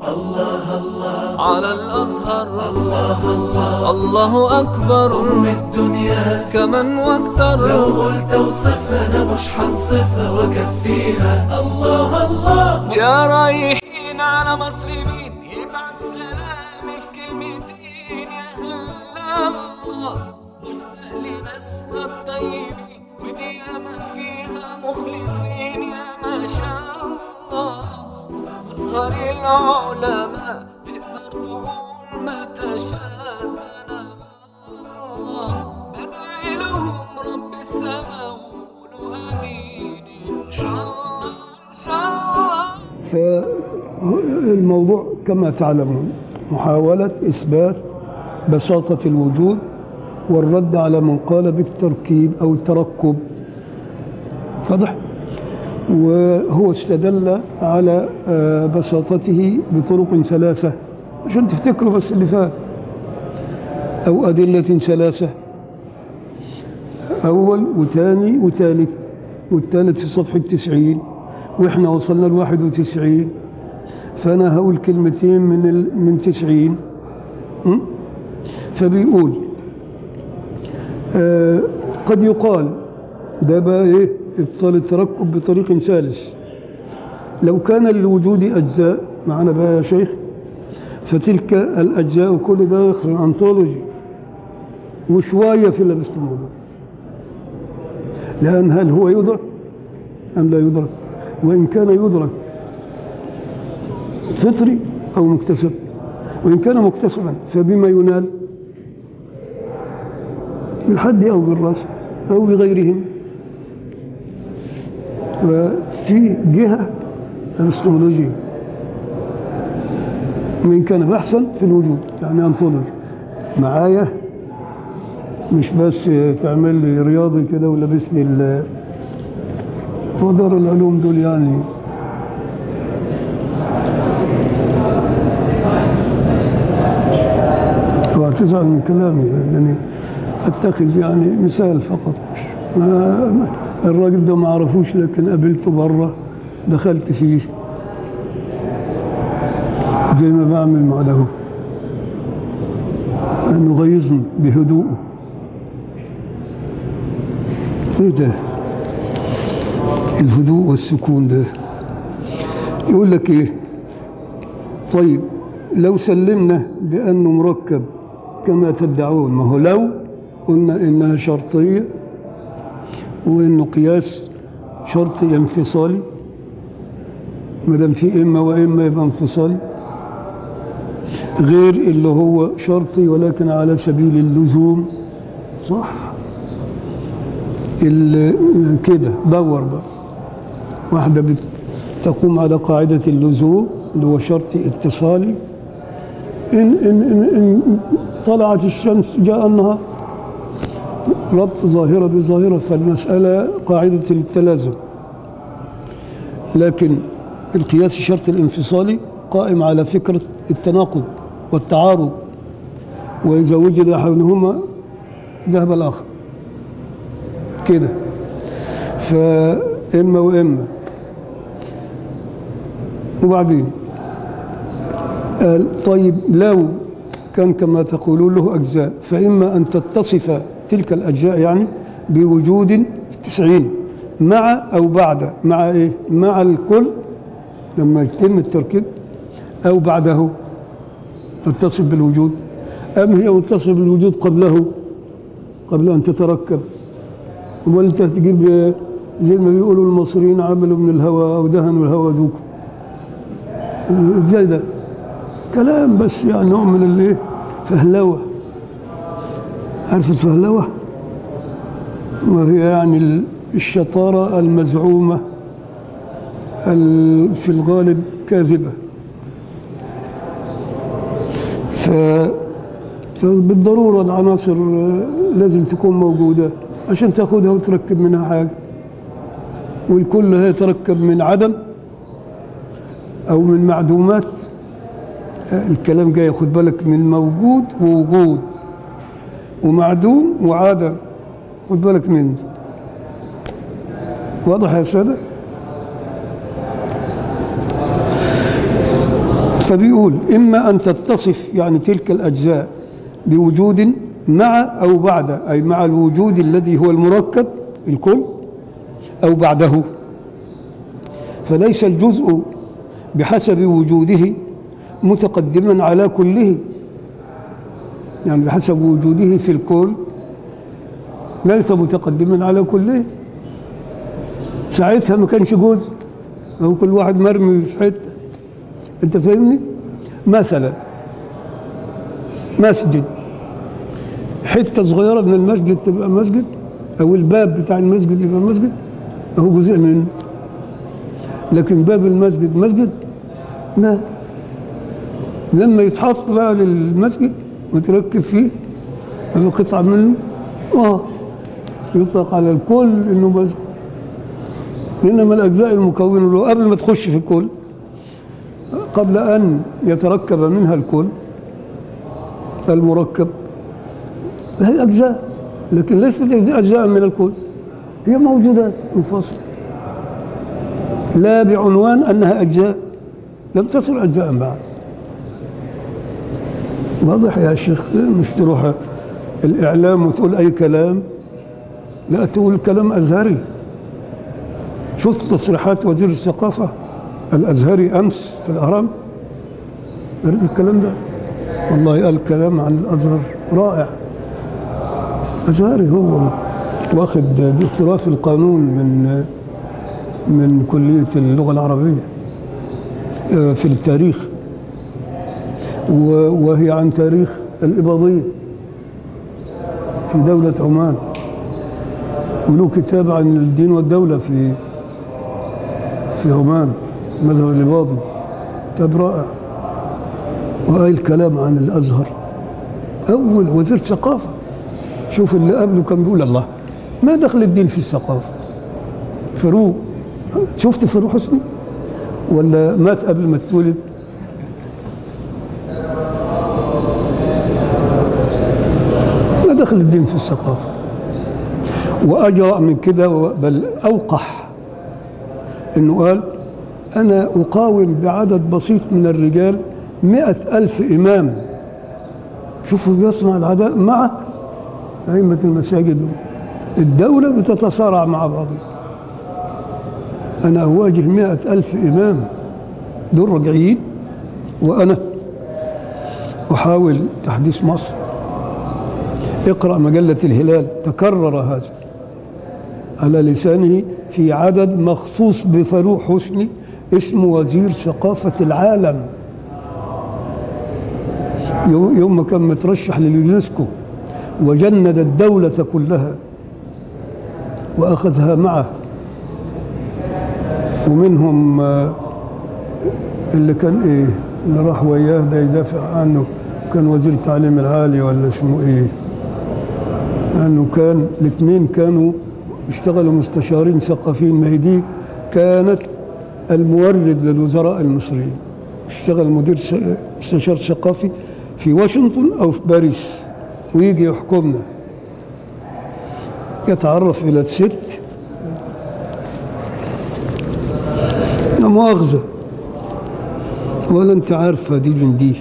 على الأزهر الله أكبر أم الدنيا كمن واكتر لو قلت اوصفها انا مش حنصفها واكفيها الله الله يا رايحين على مصر مين يبعت سلامي في كلمتين يا هلا الله مشتاق لناسها الطيبين ودي ياما فيها مخلصين يا ما شاء الله أزهر العلماء تقدر تقول ما تشاء الله بدعي لهم رب السماء وقولوا آمين إن شاء الله إن شاء الله فالموضوع كما تعلمون محاولة إثبات بساطة الوجود والرد على من قال بالتركيب أو التركب واضح؟ وهو استدل على آه، بساطته بطرق ثلاثة عشان تفتكروا بس اللي فات أو أدلة ثلاثة أول وثاني وثالث والثالث في صفحة تسعين وإحنا وصلنا لواحد وتسعين فأنا هقول كلمتين من ال... من تسعين م? فبيقول آه قد يقال ده بقى إيه إبطال التركب بطريق ثالث لو كان للوجود أجزاء معنا بقى يا شيخ فتلك الأجزاء كل ده يخرج أنطولوجي وشوية في الأبستمولوجي لأن هل هو يدرك أم لا يدرك وإن كان يدرك فطري أو مكتسب وإن كان مكتسبا فبما ينال بالحد أو بالرأس أو بغيرهم وفي جهة أنستولوجية وإن كان بحثا في الوجود يعني أنطولوجي معايا مش بس تعمل لي رياضي كده ولابسني ال ودار العلوم دول يعني واعتذر من كلامي لأنني أتخذ يعني مثال فقط ما ما- الراجل ده ما أعرفوش لكن قابلته بره دخلت فيه زي ما بعمل مع ده أنه غيظني بهدوءه إيه ده الهدوء والسكون ده يقول لك إيه طيب لو سلمنا بأنه مركب كما تدعون ما هو لو قلنا إنها شرطية وإنه قياس شرطي انفصالي ما دام في إما وإما يبقى انفصالي غير اللي هو شرطي ولكن على سبيل اللزوم صح ال- كده دور بقى واحدة بت- تقوم على قاعدة اللزوم اللي هو شرطي اتصالي إن, إن, إن, إن طلعت الشمس جاء النهار ربط ظاهرة بظاهرة فالمسألة قاعدة التلازم لكن القياس الشرط الانفصالي قائم على فكرة التناقض والتعارض وإذا وجد أحدهما ذهب الآخر كده فإما وإما وبعدين قال طيب لو كان كما تقولون له أجزاء فإما أن تتصف تلك الأجزاء يعني بوجود تسعين مع أو بعد مع إيه مع الكل لما يتم التركيب أو بعده تتصف بالوجود أم هي متصف بالوجود قبله قبل أن تتركب أمال أنت تجيب زي ما بيقولوا المصريين عملوا من الهوى أو دهنوا الهوى ذوقوا ازاي ده كلام بس يعني نوع من الايه فهلوه عارف الفهلوه وهي يعني ال- الشطاره المزعومه ال- في الغالب كاذبه ف فبالضروره العناصر آه، لازم تكون موجوده عشان تاخدها وتركب منها حاجه والكل هيتركب من عدم او من معدومات الكلام جاي خد بالك من موجود ووجود ومعدوم وعدم خد بالك من دي. واضح يا سادة فبيقول إما أن تتصف يعني تلك الأجزاء بوجود مع أو بعد أي مع الوجود الذي هو المركب الكل أو بعده فليس الجزء بحسب وجوده متقدما على كله يعني بحسب وجوده في الكون ليس متقدما على كله ساعتها ما كانش جزء هو كل واحد مرمي في حته انت فاهمني مثلا مسجد حته صغيره من المسجد تبقى مسجد او الباب بتاع المسجد يبقى مسجد هو جزء منه لكن باب المسجد مسجد لا لما يتحط بقى للمسجد وتركب فيه يبقى قطعه منه اه يطلق على الكل انه مسجد انما الاجزاء المكونه له قبل ما تخش في الكل قبل ان يتركب منها الكل المركب هي اجزاء لكن ليست اجزاء من الكل هي موجودات منفصله لا بعنوان انها اجزاء لم تصل اجزاء بعد واضح يا شيخ مش تروح الاعلام وتقول اي كلام لا تقول كلام ازهري شفت تصريحات وزير الثقافه الازهري امس في الاهرام قريت الكلام ده والله قال كلام عن الازهر رائع ازهري هو واخد دكتوراه في القانون من من كليه اللغه العربيه آه، في التاريخ و- وهي عن تاريخ الإباضية في دولة عمان وله كتاب عن الدين والدولة في في عمان مذهب الإباضي كتاب رائع وقال كلام عن الأزهر أول وزير ثقافة شوف اللي قبله كان بيقول الله ما دخل الدين في الثقافة فاروق شفت فاروق حسني ولا مات قبل ما تتولد ما دخل الدين في الثقافة وأجرأ من كده بل أوقح إنه قال أنا أقاوم بعدد بسيط من الرجال مئة ألف إمام شوفوا بيصنع العداء مع أئمة المساجد الدولة بتتصارع مع بعضها أنا أواجه مئة ألف إمام دول رجعيين وأنا أحاول تحديث مصر اقرأ مجلة الهلال تكرر هذا على لسانه في عدد مخصوص بفاروق حسني اسمه وزير ثقافة العالم يوم يوم ما كان مترشح لليونسكو وجند الدولة كلها وأخذها معه ومنهم آه، اللي كان ايه اللي راح وياه ده يدافع عنه كان وزير التعليم العالي ولا اسمه ايه انه كان الاثنين كانوا اشتغلوا مستشارين ثقافيين ما هي دي كانت المورد للوزراء المصريين اشتغل مدير س- مستشار ثقافي في واشنطن او في باريس ويجي يحكمنا يتعرف الى الست لا مؤاخذة ولا انت عارفة دي من دي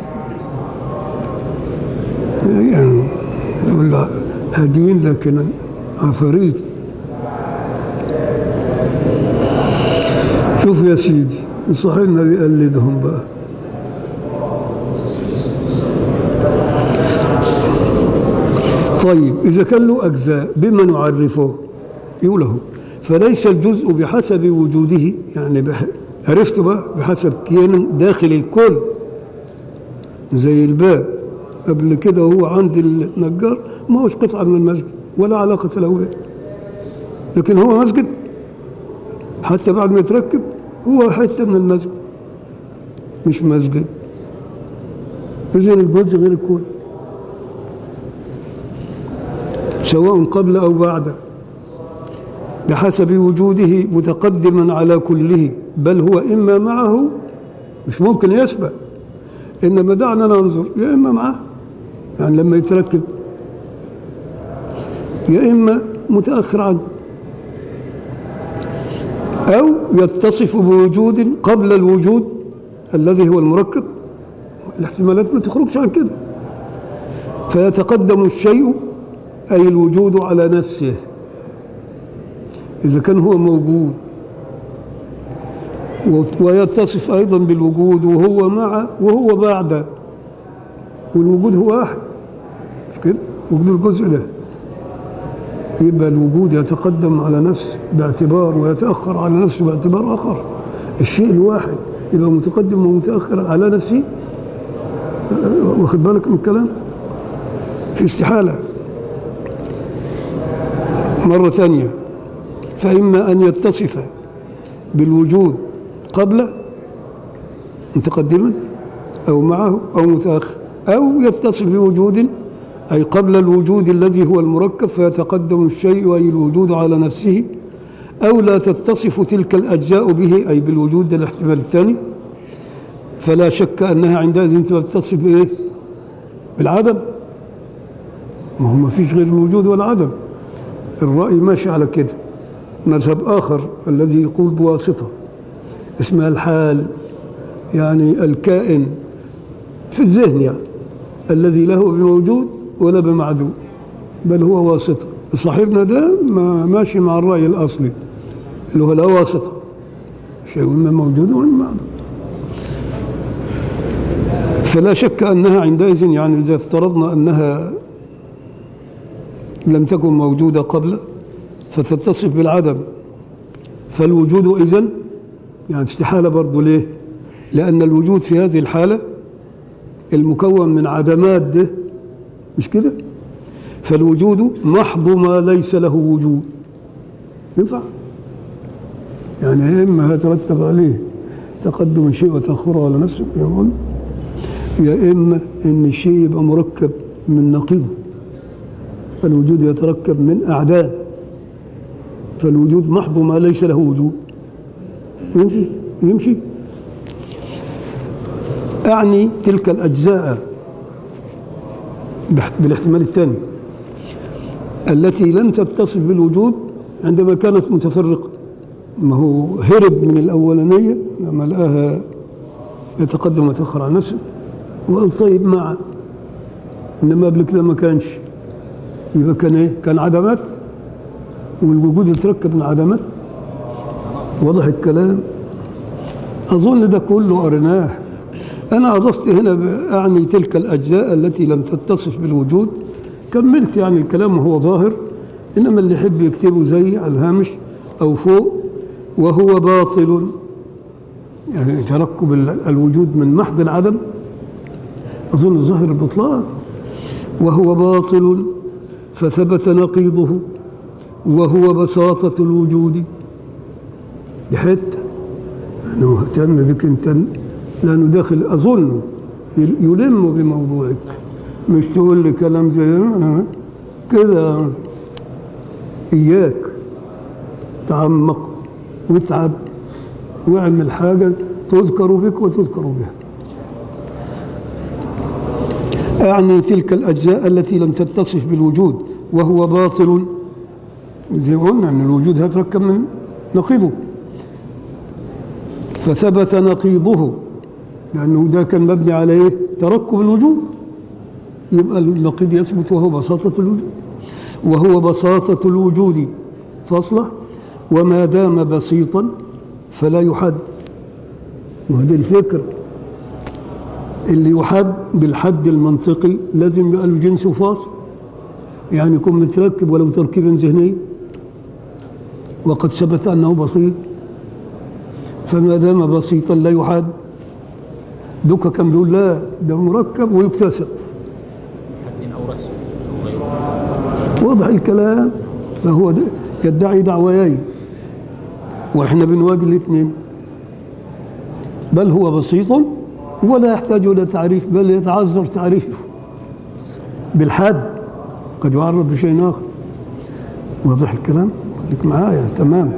يعني يقول لها هدين لكن عفاريت شوف يا سيدي صاحبنا بيقلدهم بقى طيب إذا كان له أجزاء بما نعرفه يقول له فليس الجزء بحسب وجوده يعني بح... عرفت بقى بحسب كيانه داخل الكل زي الباب قبل كده هو عند النجار ما هوش قطعة من المسجد ولا علاقة له به لكن هو مسجد حتى بعد ما يتركب هو حتة من المسجد مش مسجد إذن الجزء غير الكل سواء قبل أو بعد بحسب وجوده متقدما على كله بل هو إما معه مش ممكن يسبق إنما دعنا ننظر يا إما معه يعني لما يتركب يا إما متأخر عنه أو يتصف بوجود قبل الوجود الذي هو المركب الاحتمالات ما تخرجش عن كده فيتقدم الشيء أي الوجود على نفسه إذا كان هو موجود و- ويتصف أيضا بالوجود وهو مع وهو بعد والوجود هو واحد مش كده وجود الجزء ده يبقى الوجود يتقدم على نفسه باعتبار ويتأخر على نفسه باعتبار آخر الشيء الواحد يبقى متقدم ومتأخر على نفسه أه، واخد بالك من الكلام في استحالة مرة ثانية فإما أن يتصف بالوجود قبل متقدما أو معه أو متأخر أو يتصف بوجود أي قبل الوجود الذي هو المركب فيتقدم الشيء أي الوجود على نفسه أو لا تتصف تلك الأجزاء به أي بالوجود ده الاحتمال الثاني فلا شك أنها عندئذ تتصف بإيه؟ بالعدم ما هو ما فيش غير الوجود والعدم الرأي ماشي على كده مذهب آخر الذي يقول بواسطة اسمها الحال يعني الكائن في الذهن يعني الذي لا هو بموجود ولا بمعدوم بل هو واسطة صاحبنا ده ما ماشي مع الرأي الأصلي اللي هو لا واسطة شيء إما موجود وإما معدوم فلا شك أنها عندئذ يعني إذا افترضنا أنها لم تكن موجودة قبل فتتصف بالعدم فالوجود إذن يعني استحالة برضه ليه؟ لأن الوجود في هذه الحالة المكون من عدمات ده مش كده؟ فالوجود محض ما ليس له وجود ينفع؟ يعني يا إما هيترتب عليه تقدم شيء وتأخره على نفسه يقول يا إما إن الشيء يبقى مركب من نقيضه الوجود يتركب من أعداد فالوجود محض ما ليس له وجود يمشي يمشي أعني تلك الأجزاء بح- بالاحتمال الثاني التي لم تتصف بالوجود عندما كانت متفرقة ما هو هرب من الأولانية لما لقاها يتقدم ويتأخر على نفسه وقال طيب مع إنما قبل كده ما كانش يبقى كان إيه؟ كان عدمات والوجود يتركب من عدمات واضح الكلام أظن ده كله قريناه أنا أضفت هنا ب- أعني تلك الأجزاء التي لم تتصف بالوجود كملت يعني الكلام وهو ظاهر إنما اللي يحب يكتبه زي على الهامش أو فوق وهو باطل يعني تركب ال- الوجود من محض العدم أظن ظاهر البطلان وهو باطل فثبت نقيضه وهو بساطة الوجود دي حتة أنا مهتم بك أنت لأنه داخل أظن يل- يلم بموضوعك مش تقول لي كلام زي أنا كده إياك تعمق واتعب واعمل حاجة تذكر بك وتذكر بها أعني تلك الأجزاء التي لم تتصف بالوجود وهو باطل زي ما قلنا أن الوجود هيتركب من نقيضه فثبت نقيضه لأنه ده كان مبني على إيه؟ تركب الوجود يبقى النقيض يثبت وهو بساطة الوجود وهو بساطة الوجود فاصلة وما دام بسيطا فلا يحد وهذه الفكرة اللي يحد بالحد المنطقي لازم يبقى له جنس فاصل يعني يكون متركب ولو تركيبا ذهنيا وقد ثبت أنه بسيط فما دام بسيطا لا يحد دوكا كان بيقول لا ده مركب ويكتسب حد او رسم او غيره واضح الكلام فهو ده يدعي دعويين واحنا بنواجه الاثنين بل هو بسيط ولا يحتاج الى تعريف بل يتعذر تعريفه بالحد قد يعرف بشيء اخر واضح الكلام خليك معايا تمام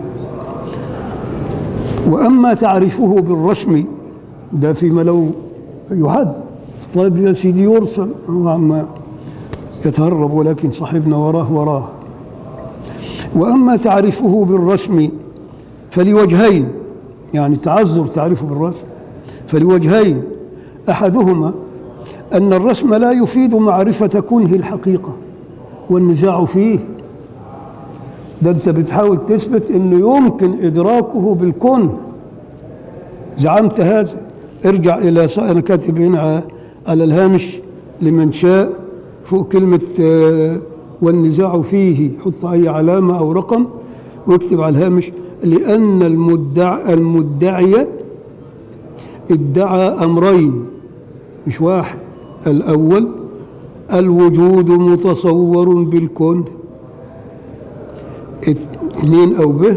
واما تعريفه بالرسم ده فيما لو يحد طيب يا سيدي يرسم هو عما يتهرب ولكن صاحبنا وراه وراه وأما تعريفه بالرسم فلوجهين يعني تعذر تعريفه بالرسم فلوجهين أحدهما أن الرسم لا يفيد معرفة كنه الحقيقة والنزاع فيه ده أنت بتحاول تثبت أنه يمكن إدراكه بالكون زعمت هذا ارجع إلى ص- أنا كاتب هنا على الهامش لمن شاء فوق كلمة آه، والنزاع فيه حط أي علامة أو رقم واكتب على الهامش لأن المدع المدعي ادعى أمرين مش واحد الأول الوجود متصور بالكون اثنين أو به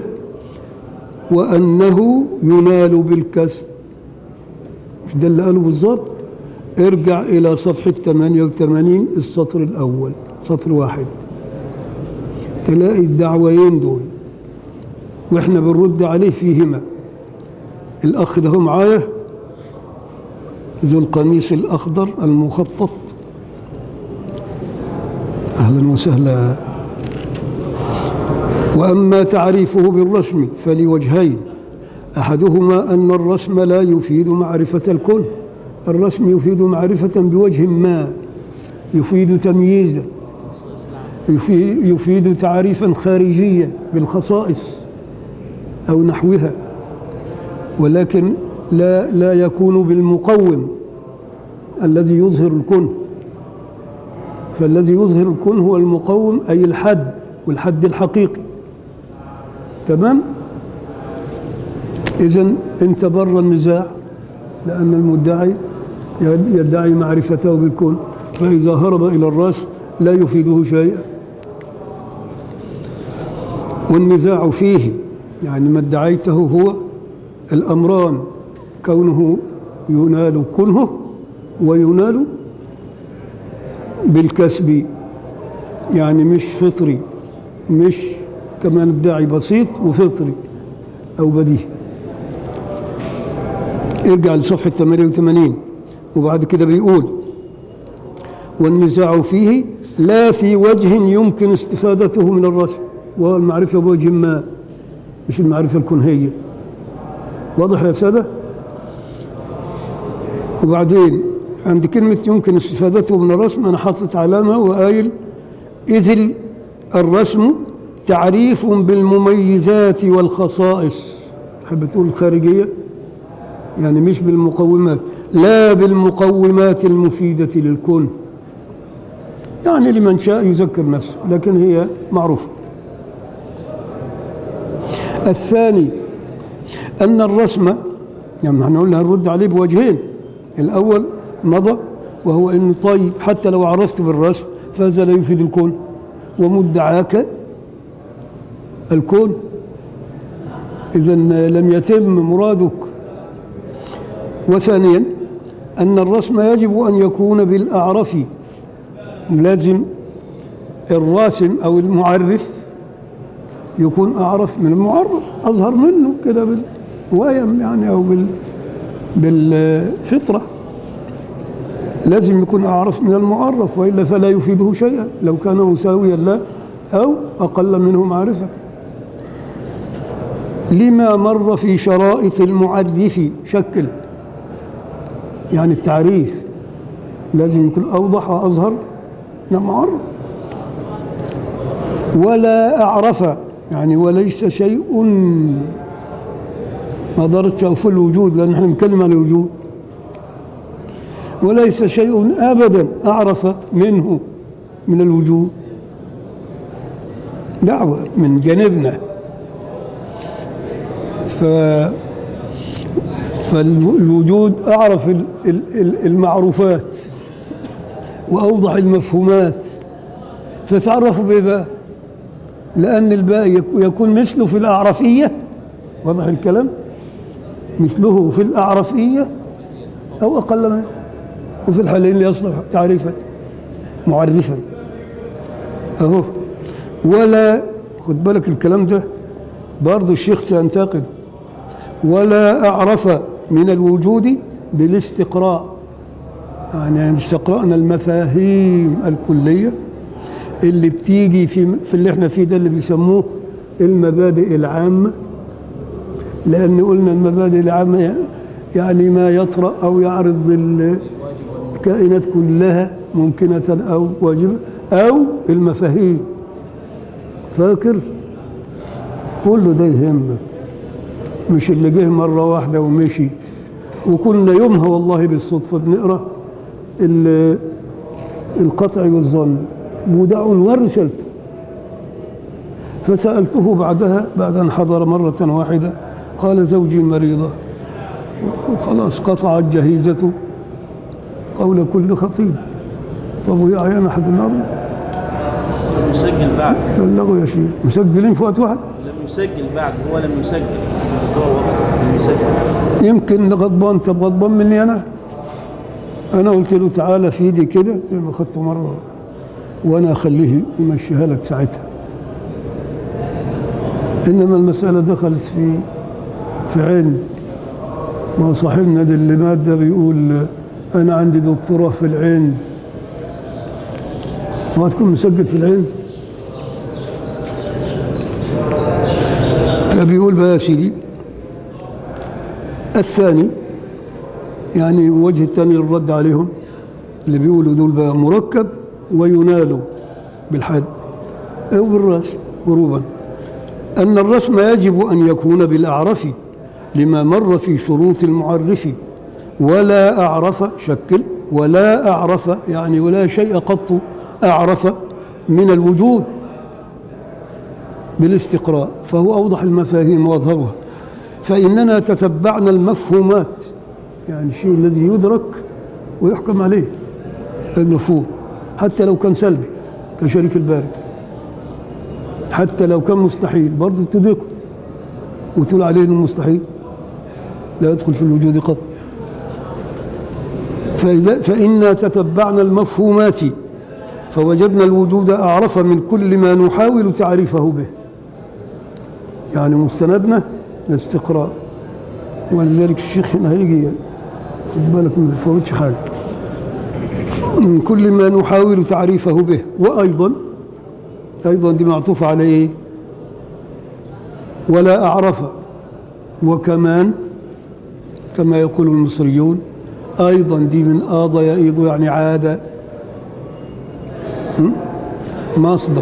وأنه ينال بالكسب مش ده اللي قاله بالظبط ارجع إلى صفحة 88 السطر الأول سطر واحد تلاقي الدعويين دول واحنا بنرد عليه فيهما الأخ ده هو معايا ذو القميص الأخضر المخطط أهلا وسهلا وأما تعريفه بالرسم فلوجهين أحدهما أن الرسم لا يفيد معرفة الكل الرسم يفيد معرفة بوجه ما يفيد تمييزا يفي- يفيد تعريفا خارجيا بالخصائص أو نحوها ولكن لا لا يكون بالمقوم الذي يظهر الكون فالذي يظهر الكون هو المقوم أي الحد والحد الحقيقي تمام إذا أنت بر النزاع لأن المدعي يدعي معرفته بالكون فإذا هرب إلى الرأس لا يفيده شيئا والنزاع فيه يعني ما ادعيته هو الأمران كونه ينال كنهه وينال بالكسب يعني مش فطري مش كما ندعي بسيط وفطري أو بديهي ارجع لصفحة 88 وبعد كده بيقول والنزاع فيه لا في وجه يمكن استفادته من الرسم وهو المعرفة بوجه ما مش المعرفة الكنهية واضح يا سادة وبعدين عند كلمة يمكن استفادته من الرسم أنا حاطط علامة وقايل إذ ال- الرسم تعريف بالمميزات والخصائص تحب تقول الخارجية يعني مش بالمقومات لا بالمقومات المفيدة للكون يعني لمن شاء يذكر نفسه لكن هي معروفة الثاني أن الرسم يعني احنا قلنا هنرد عليه بوجهين الأول مضى وهو أنه طيب حتى لو عرفت بالرسم فهذا لا يفيد الكون ومدعاك الكون إذا لم يتم مرادك وثانيا أن الرسم يجب أن يكون بالأعرف لازم الراسم أو المعرف يكون أعرف من المعرف أظهر منه كده بالويم يعني أو بال بالفطرة لازم يكون أعرف من المعرف وإلا فلا يفيده شيئا لو كان مساويا له أو أقل منه معرفة لما مر في شرائط المعرف شكل يعني التعريف لازم يكون أوضح وأظهر من المعرف ولا أعرف يعني وليس شيء ما ضرتش في الوجود لأن احنا بنتكلم عن الوجود وليس شيء أبدا أعرف منه من الوجود دعوة من جانبنا ف فالوجود أعرف ال- ال- ال- المعروفات وأوضح المفهومات فتعرفوا بإيه بقى؟ لأن الباقي يك- يكون مثله في الأعرفية واضح الكلام؟ مثله في الأعرفية أو أقل منه وفي الحالين يصلح تعريفا معرفا أهو ولا خد بالك الكلام ده برضه الشيخ سينتقد ولا أعرف من الوجود بالاستقراء يعني استقرأنا المفاهيم الكلية اللي بتيجي في في اللي احنا فيه ده اللي بيسموه المبادئ العامة لأن قلنا المبادئ العامة يعني ما يطرأ أو يعرض ال- الكائنات كلها ممكنة أو واجبة أو المفاهيم فاكر كله ده يهمك مش اللي جه مرة واحدة ومشي وكنا يومها والله بالصدفة بنقرأ ال- القطع والظن وده عنوان رسالته فسألته بعدها بعد أن حضر مرة واحدة قال زوجي مريضة وخلاص قطعت جهيزته قول كل خطيب طب وهي عيانة حد النهارده مسجل بعد بلغوا يا شيخ مسجلين في وقت واحد لم يسجل بعد هو لم يسجل هو وقف لم يسجل يمكن غضبان طب غضبان مني انا انا قلت له تعالى في ايدي كده زي ما اخدته مره وانا اخليه يمشيها لك ساعتها انما المساله دخلت في في عين ما هو صاحبنا ده اللي مات ده بيقول انا عندي دكتوراه في العين وهتكون مسجل في العين فبيقول بقى يا سيدي الثاني يعني وجه الثاني للرد عليهم اللي بيقولوا دول بقى مركب وينال بالحد أو بالرسم هروبا أن الرسم يجب أن يكون بالأعرف لما مر في شروط المعرف ولا أعرف شكل ولا أعرف يعني ولا شيء قط أعرف من الوجود بالاستقراء فهو أوضح المفاهيم وأظهرها فإننا تتبعنا المفهومات يعني الشيء الذي يدرك ويحكم عليه المفهوم حتى لو كان سلبي كشريك الباري حتى لو كان مستحيل برضه تدركه وتقول عليه انه مستحيل لا يدخل في الوجود قط فإذا فإنا تتبعنا المفهومات فوجدنا الوجود أعرف من كل ما نحاول تعريفه به يعني مستندنا الاستقراء ولذلك الشيخ هنا هيجي خد بالك ما بيفوتش حاجه من كل ما نحاول تعريفه به وايضا ايضا دي معطوفه على ايه ولا اعرف وكمان كما يقول المصريون ايضا دي من اضى يئيض يعني عاد م? مصدر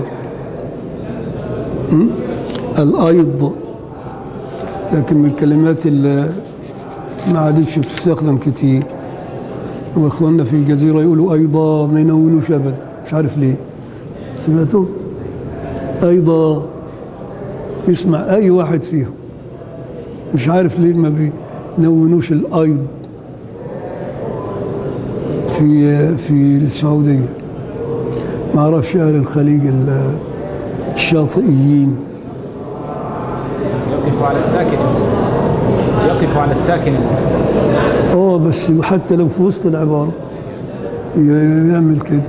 م? الايض لكن من الكلمات اللي ما عادتش بتستخدم كتير واخواننا في الجزيره يقولوا ايضا ما ينونوش ابدا مش عارف ليه سمعتوا ايضا اسمع اي واحد فيهم مش عارف ليه ما بينونوش الايض في في السعوديه ما اعرفش اهل الخليج ال- الشاطئيين يقف على الساكن يقف على الساكن اه بس حتى لو في وسط العبارة ي- يعمل كده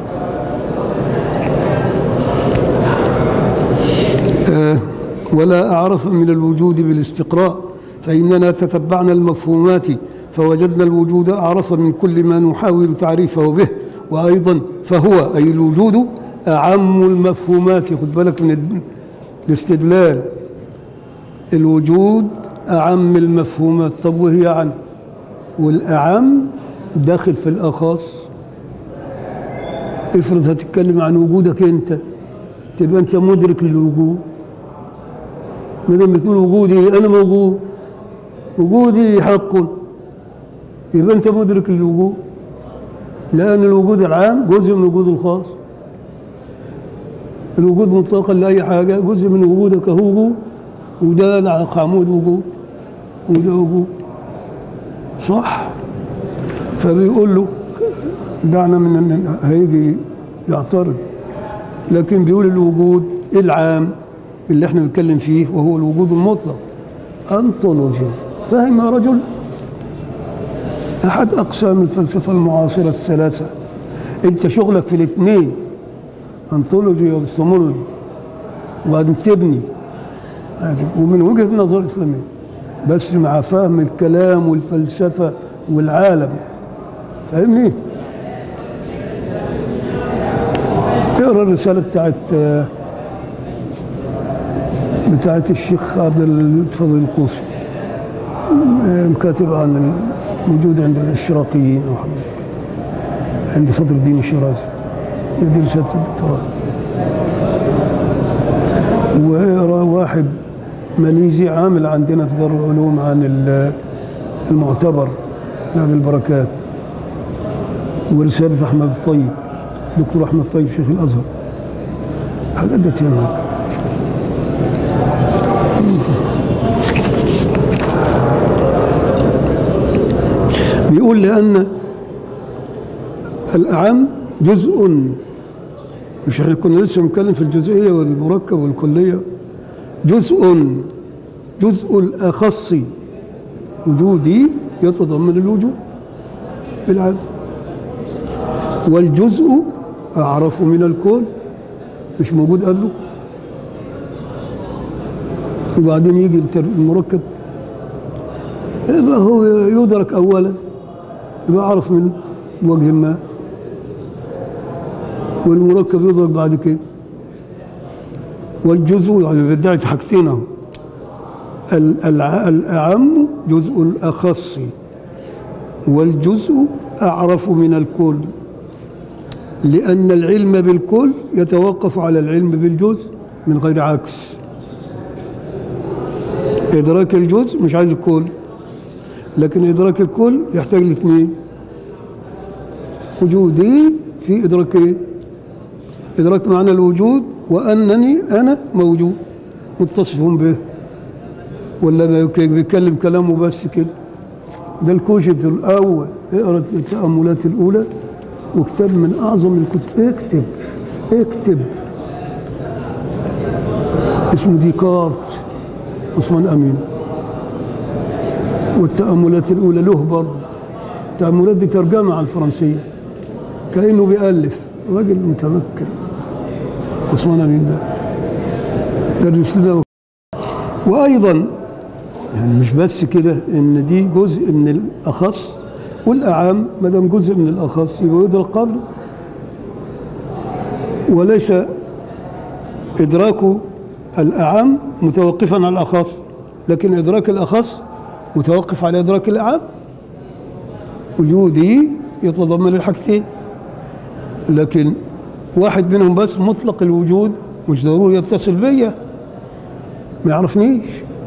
آه، ولا أعرف من الوجود بالاستقراء فإننا تتبعنا المفهومات فوجدنا الوجود أعرف من كل ما نحاول تعريفه به وأيضا فهو أي الوجود أعم المفهومات خد بالك من الد- الاستدلال الوجود أعم المفهومات طب وهي عن والأعم داخل في الأخص افرض هتتكلم عن وجودك أنت تبقى أنت مدرك للوجود ما دام بتقول وجودي أنا موجود وجودي حق يبقى أنت مدرك للوجود لأن الوجود العام جزء من الوجود الخاص الوجود مطلقا لأي حاجة جزء من وجودك هو وجود وده عمود وجود وده وجود صح فبيقول له دعنا من ان هيجي يعترض لكن بيقول الوجود العام اللي احنا بنتكلم فيه وهو الوجود المطلق انطولوجي فهم يا رجل احد اقسام الفلسفه المعاصره الثلاثه انت شغلك في الاثنين انطولوجي وابستمولوجي وبعدين تبني ومن وجهه نظر الاسلاميه بس مع فهم الكلام والفلسفه والعالم فاهمني؟ اقرا الرساله بتاعت بتاعت الشيخ عبد الفضيل القوسي آه، كاتب عن الموجود عند الاشراقيين او حاجه زي كده عند صدر الدين الشيرازي يدير رساله الدكتوراه وواحد ماليزي عامل عندنا في دار العلوم عن ال- المعتبر باب البركات ورسالة أحمد الطيب دكتور أحمد الطيب شيخ الأزهر حاجات دي هناك بيقول لأن الأعم جزء مش احنا كنا لسه بنتكلم في الجزئية والمركب والكلية جزء جزء الأخص وجودي يتضمن الوجود بالعام والجزء أعرف من الكون مش موجود قبله وبعدين يجي التر- المركب يبقى هو يدرك أولا يبقى أعرف منه بوجه ما والمركب يضرب بعد كده والجزء يعني بدعت حاجتين اهو ال- الع- الأعم جزء الأخص والجزء أعرف من الكل لأن العلم بالكل يتوقف على العلم بالجزء من غير عكس إدراك الجزء مش عايز الكل لكن إدراك الكل يحتاج لاثنين وجودي في إدراكين إدراك معنى الوجود وأنني أنا موجود متصف به ولا بيك- بيتكلم كلامه بس كده ده الكوشت الأول اقرا التأملات الأولى وكتاب من أعظم الكتب اكتب اكتب اسمه ديكارت عثمان أمين والتأملات الأولى له برضه التأملات دي ترجمة على الفرنسية كأنه بيألف راجل متمكن عثمان أمين ده درس لنا وأيضا يعني مش بس كده إن دي جزء من الأخص والأعام ما دام جزء من الأخص يبقى يدرك قبله وليس إدراك الأعم متوقفا على الأخص لكن إدراك الأخص متوقف على إدراك الأعم وجودي يتضمن الحاجتين لكن واحد منهم بس مطلق الوجود مش ضروري يتصل بيا ما يعرفنيش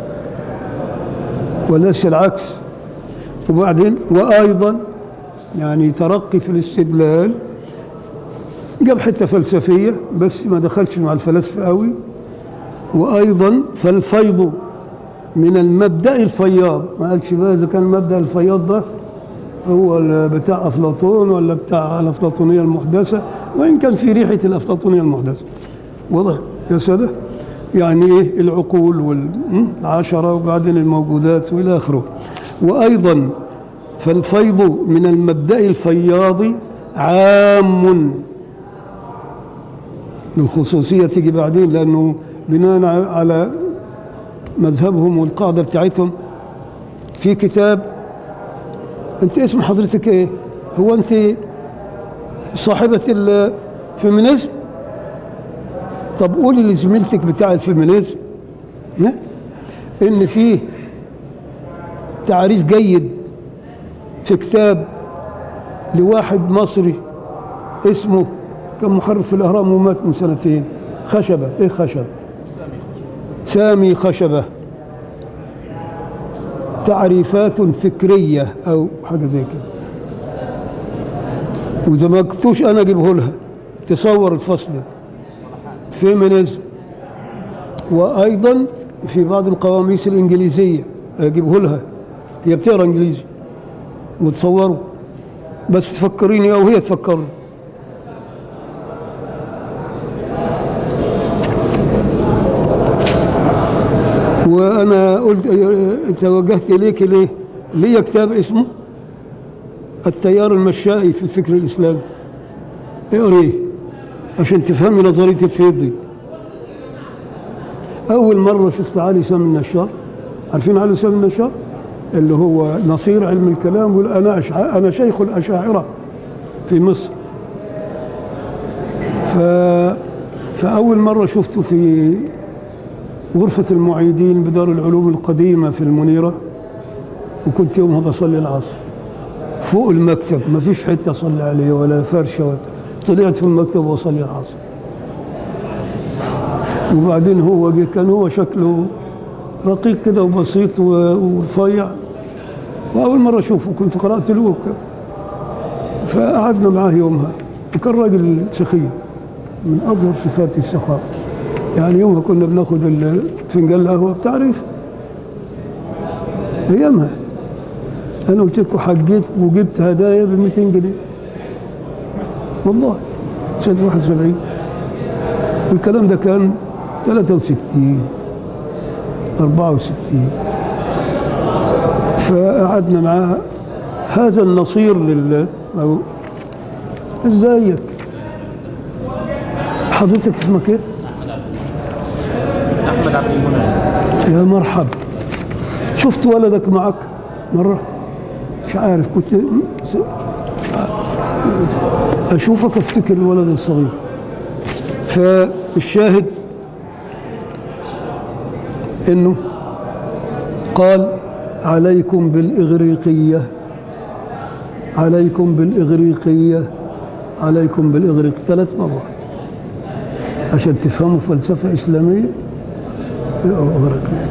وليس العكس وبعدين وأيضا يعني ترقي في الاستدلال جاب حتة فلسفية بس ما دخلش مع الفلاسفة قوي وأيضا فالفيض من المبدأ الفياض ما قالش بقى إذا كان المبدأ الفياض ده هو ال- بتاع أفلاطون ولا بتاع الأفلاطونية المحدثة وإن كان في ريحة الأفلاطونية المحدثة واضح يا سادة يعني إيه العقول والعشرة وبعدين الموجودات وإلى آخره وأيضا فالفيض من المبدأ الفياض عام الخصوصية تيجي بعدين لأنه بناء على مذهبهم والقاعدة بتاعتهم في كتاب أنت اسم حضرتك إيه؟ هو أنت صاحبة الفيمينيزم؟ طب قولي لزميلتك بتاع الفيمينيزم ها؟ إن فيه تعريف جيد في كتاب لواحد مصري اسمه كان محرر في الأهرام ومات من سنتين خشبة إيه خشبة سامي خشبة تعريفات فكرية أو حاجة زي كده وإذا ما كنتوش أنا أجيبه لها تصور الفصل ده فيمينيزم وأيضا في بعض القواميس الإنجليزية أجيبه لها هي بتقرا إنجليزي وتصوره بس تفكريني أو هي تفكرني وانا قلت توجهت اليك ليه؟ ليا كتاب اسمه التيار المشائي في الفكر الاسلامي اقريه عشان تفهمي نظريه الفيض دي اول مره شفت علي سامي النشار عارفين علي سامي النشار اللي هو نصير علم الكلام يقول انا أشع... انا شيخ الاشاعره في مصر ف فاول مره شفته في غرفة المعيدين بدار العلوم القديمة في المنيرة وكنت يومها بصلي العصر فوق المكتب ما فيش حته اصلي عليها ولا فرشه ولا طلعت في المكتب واصلي العصر وبعدين هو جه كان هو شكله رقيق كده وبسيط و- ورفيع واول مره اشوفه كنت قرات له وك- فقعدنا معاه يومها وكان راجل سخي من اظهر صفات السخاء يعني يومها كنا بناخد ال- فنجان القهوه بتعرف ايامها انا قلت لكم حجيت وجبت هدايا ب 200 جنيه والله سنه 71 والكلام ده كان 63 64 فقعدنا معاه هذا النصير لل أو ازيك حضرتك اسمك ايه؟ احمد عبد المنعم يا مرحب شفت ولدك معك مرة مش عارف كنت أشوفك أفتكر الولد الصغير فالشاهد إنه قال عليكم بالإغريقية عليكم بالإغريقية عليكم بالإغريق ثلاث مرات عشان تفهموا فلسفة إسلامية إغريقية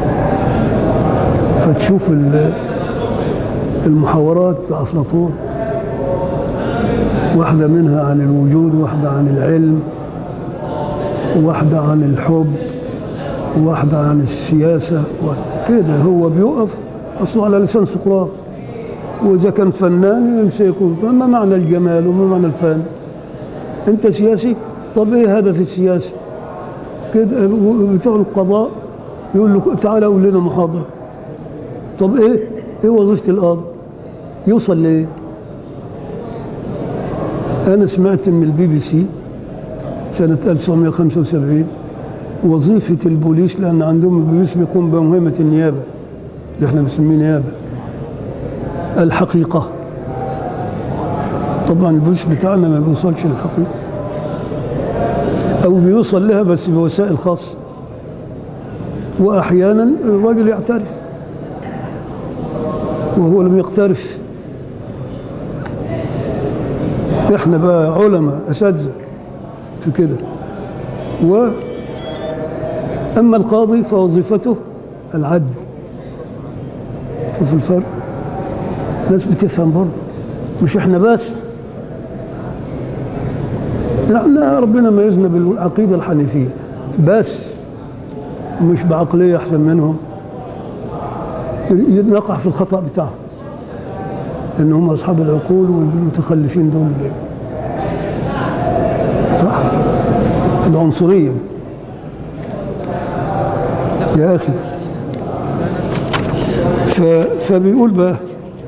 فتشوف ال- المحاورات بتاع أفلاطون واحدة منها عن الوجود واحدة عن العلم واحدة عن الحب واحدة عن السياسة وكده هو بيقف أصله على لسان سقراط وإذا كان فنان يمسكه ما معنى الجمال وما معنى الفن أنت سياسي طب إيه هدف السياسي كده بتوع القضاء يقول له تعالى قول لنا محاضرة طب إيه إيه وظيفة القاضي يوصل لإيه أنا سمعت من البي بي سي سنة 1975 وظيفة البوليس لأن عندهم البوليس بيقوم بمهمة النيابة اللي احنا بنسميه نيابة الحقيقة طبعا البوليس بتاعنا ما بيوصلش للحقيقة أو بيوصل لها بس بوسائل خاصة وأحيانا الراجل يعترف وهو لم يقترف احنا بقى علماء اساتذه في كده و اما القاضي فوظيفته العدل شوف الفرق ناس بتفهم برضه مش احنا بس احنا ربنا ميزنا بالعقيده الحنيفيه بس مش بعقليه احسن منهم نقع في الخطا بتاعهم ان هم اصحاب العقول والمتخلفين دول صح العنصريه دي. يا اخي ف... فبيقول بقى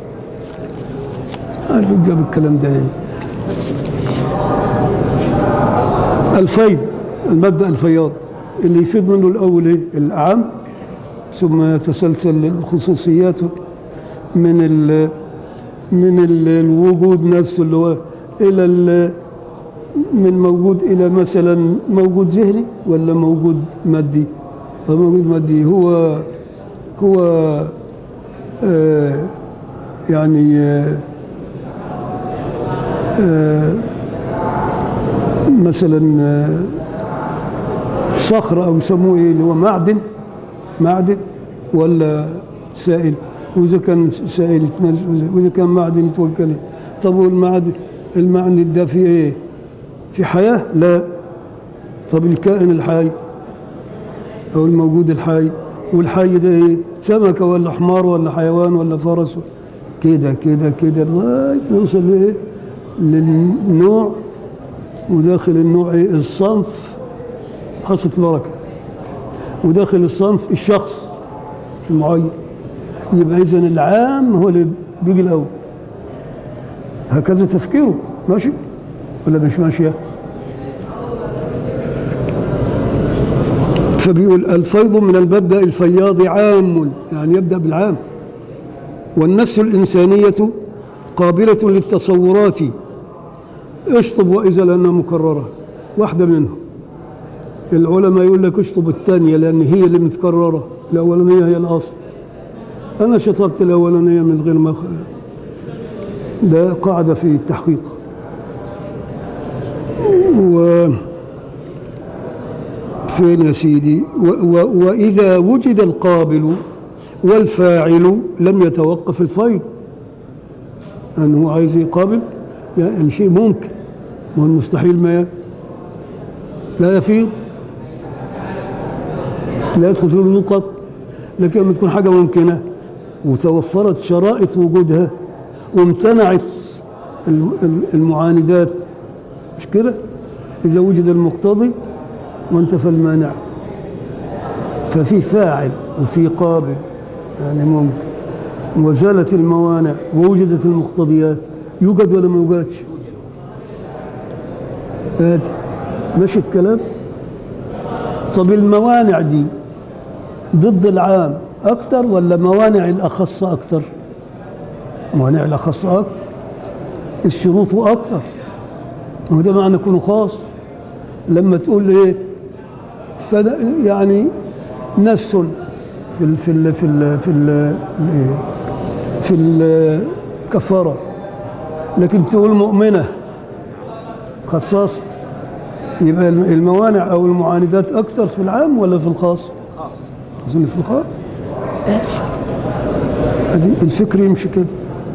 عارف جاب الكلام ده ايه الفيض المبدا الفياض اللي يفيض منه الاول ايه الاعم ثم يتسلسل الخصوصيات من ال من ال- الوجود نفسه اللي هو الى ال- من موجود الى مثلا موجود ذهني ولا موجود مادي طب موجود مادي هو هو آه يعني آه آه مثلا آه صخرة أو يسموه إيه اللي هو معدن معدن ولا سائل وإذا كان سائل يتنزل وإذا كان معدن يتوكل طب والمعدن المعدن ده في إيه؟ في حياة؟ لا طب الكائن الحي أو الموجود الحي والحي ده إيه؟ سمكة ولا حمار ولا حيوان ولا فرس كده كده كده لغاية ما يوصل لإيه؟ للنوع وداخل النوع إيه؟ الصنف حصة البركة وداخل الصنف الشخص المعين يبقى إذا العام هو اللي بيجي الأول هكذا تفكيره ماشي ولا مش ماشية فبيقول الفيض من المبدأ الفياض عام يعني يبدأ بالعام والنفس الإنسانية قابلة للتصورات اشطب وإذا لأنها مكررة واحدة منهم العلماء يقول لك اشطب الثانية لأن هي اللي متكررة الأولانية هي الأصل أنا شطبت الأولانية من غير ما ده قاعدة في التحقيق و فين يا سيدي و و وإذا وجد القابل والفاعل لم يتوقف الفيض أنه عايز يقابل يعني شيء ممكن ما هو المستحيل ما ي- لا يفيض لا يدخل في النقط لكن لما تكون حاجة ممكنة وتوفرت شرائط وجودها وامتنعت الم- الم- المعاندات مش كده إذا وجد المقتضي وانتفى المانع ففي فاعل وفي قابل يعني ممكن وزالت الموانع ووجدت المقتضيات يوجد ولا ما يوجدش ادي ماشي الكلام طب الموانع دي ضد العام اكتر ولا موانع الاخص اكتر موانع الاخص اكتر الشروط اكتر ما هو ده معنى يكون خاص لما تقول ايه فد يعني نفس في ال في ال في ال في ال في الكفاره لكن تقول مؤمنه خصصت يبقى الموانع او المعاندات اكثر في العام ولا في الخاص؟ خاص اظن في الخاص ادي ادي الفكر يمشي كده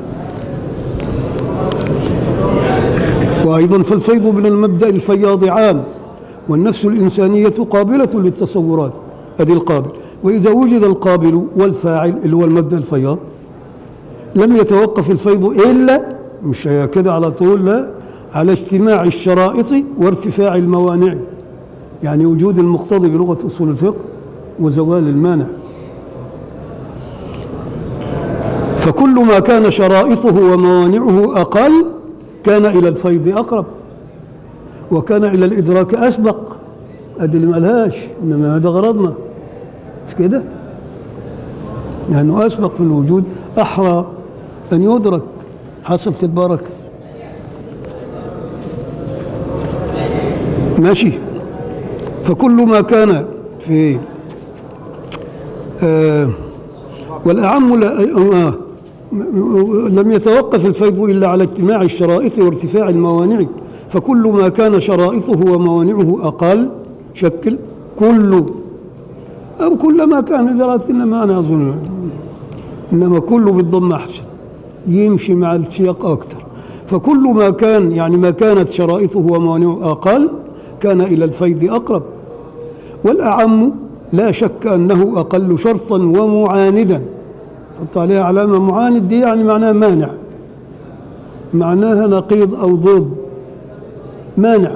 وايضا فالفيض من المبدا الفياض عام والنفس الانسانيه قابله للتصورات ادي القابل واذا وجد القابل والفاعل اللي هو المبدا الفياض لم يتوقف الفيض الا مش هي كده على طول لا على اجتماع الشرائط وارتفاع الموانع يعني وجود المقتضي بلغه اصول الفقه وزوال المانع فكل ما كان شرائطه وموانعه اقل كان الى الفيض اقرب وكان الى الادراك اسبق ادي اللي مالهاش انما هذا غرضنا مش كده لانه اسبق في الوجود احرى ان يدرك حسب تبارك ماشي فكل ما كان في آه والأعم لا آه لم يتوقف الفيض إلا على اجتماع الشرائط وارتفاع الموانع فكل ما كان شرائطه وموانعه أقل شكل كل أو كل ما كان زرعت إنما أنا أظن إنما كله بالضم أحسن يمشي مع السياق أكثر فكل ما كان يعني ما كانت شرائطه وموانعه أقل كان إلى الفيض أقرب والأعم لا شك أنه أقل شرطا ومعاندا حط عليها علامة معاند دي يعني معناها مانع معناها نقيض أو ضد مانع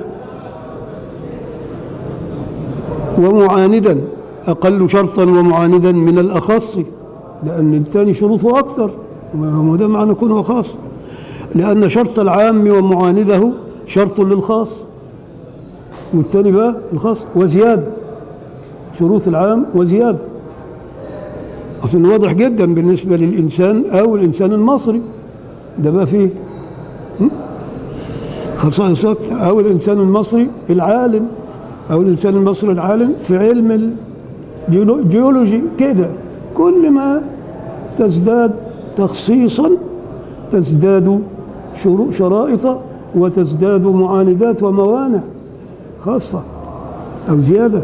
ومعاندا أقل شرطا ومعاندا من الأخص لأن الثاني شروطه أكثر ما ده معنى كونه خاص لأن شرط العام ومعانده شرط للخاص والثاني بقى الخاص وزيادة شروط العام وزيادة أصل واضح جدا بالنسبة للإنسان أو الإنسان المصري ده بقى فيه م? خصائص أكتر أو الإنسان المصري العالم أو الإنسان المصري العالم في علم الجيولوجي كده كل ما تزداد تخصيصا تزداد شرو- شرائط وتزداد معاندات وموانع خاصة أو زيادة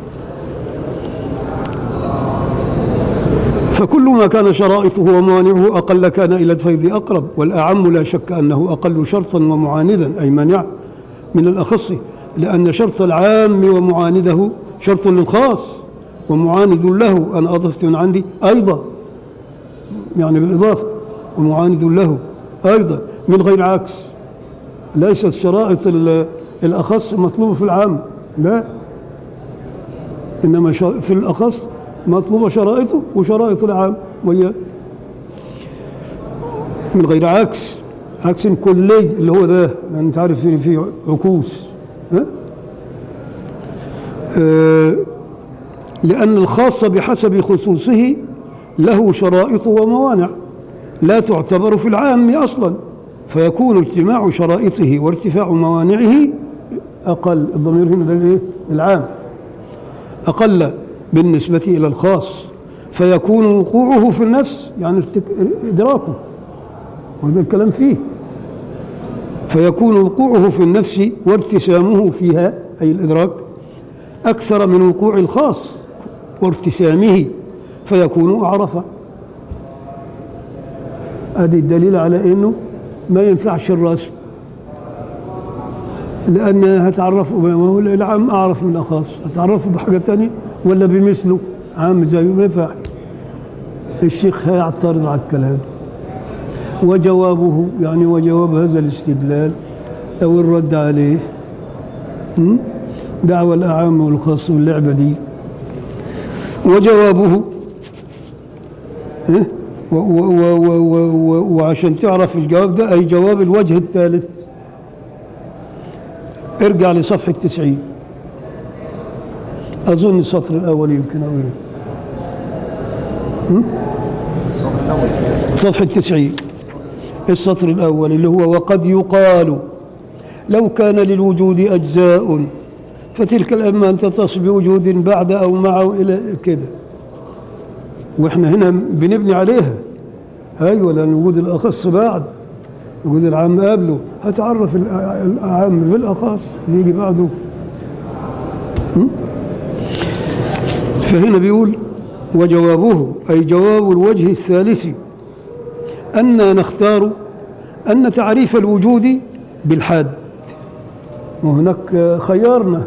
فكل ما كان شرائطه وموانعه أقل كان إلى الفيض أقرب والأعم لا شك أنه أقل شرطا ومعاندا أي مانع من الأخص لأن شرط العام ومعانده شرط للخاص ومعاند له أنا أضفت من عندي أيضا يعني بالإضافة ومعاند له أيضا من غير عكس ليست شرائط ال- الأخص مطلوبة في العام لا إنما شا- في الأخص مطلوبة شرائطه وشرائط العام وهي من غير عكس عكس كلي اللي هو ده يعني انت عارف في في عكوس ها؟ آه لأن الخاص بحسب خصوصه له شرائط وموانع لا تعتبر في العام أصلا فيكون اجتماع شرائطه وارتفاع موانعه أقل الضمير هنا للإيه؟ العام أقل بالنسبة إلى الخاص فيكون وقوعه في النفس يعني ارتك- إدراكه وهذا الكلام فيه فيكون وقوعه في النفس وارتسامه فيها أي الإدراك أكثر من وقوع الخاص وارتسامه فيكون أعرف هذه الدليل على أنه ما ينفعش الرسم لأن هتعرفوا ما هو العام أعرف من الأخص هتعرفوا بحاجة تانية ولا بمثله عام زيه ما ينفع الشيخ هيعترض على الكلام وجوابه يعني وجواب هذا الاستدلال أو الرد عليه م? دعوى الأعام والخاص واللعبة دي وجوابه إيه؟ و- و- و- و- و- و- وعشان تعرف الجواب ده أي جواب الوجه الثالث ارجع لصفحة 90 أظن السطر الأول يمكن أو إيه الصف الاول صفحة 90 السطر الأول اللي هو وقد يقال لو كان للوجود أجزاء فتلك الأما أن تتصل بوجود بعد أو معه إلى كده وإحنا هنا بنبني عليها أيوة لأن وجود الأخص بعد وجود العام قبله هتعرف الأع- الأعم بالأخص اللي يجي بعده م? فهنا بيقول وجوابه أي جواب الوجه الثالث أن نختار أن تعريف الوجود بالحاد وهناك خيارنا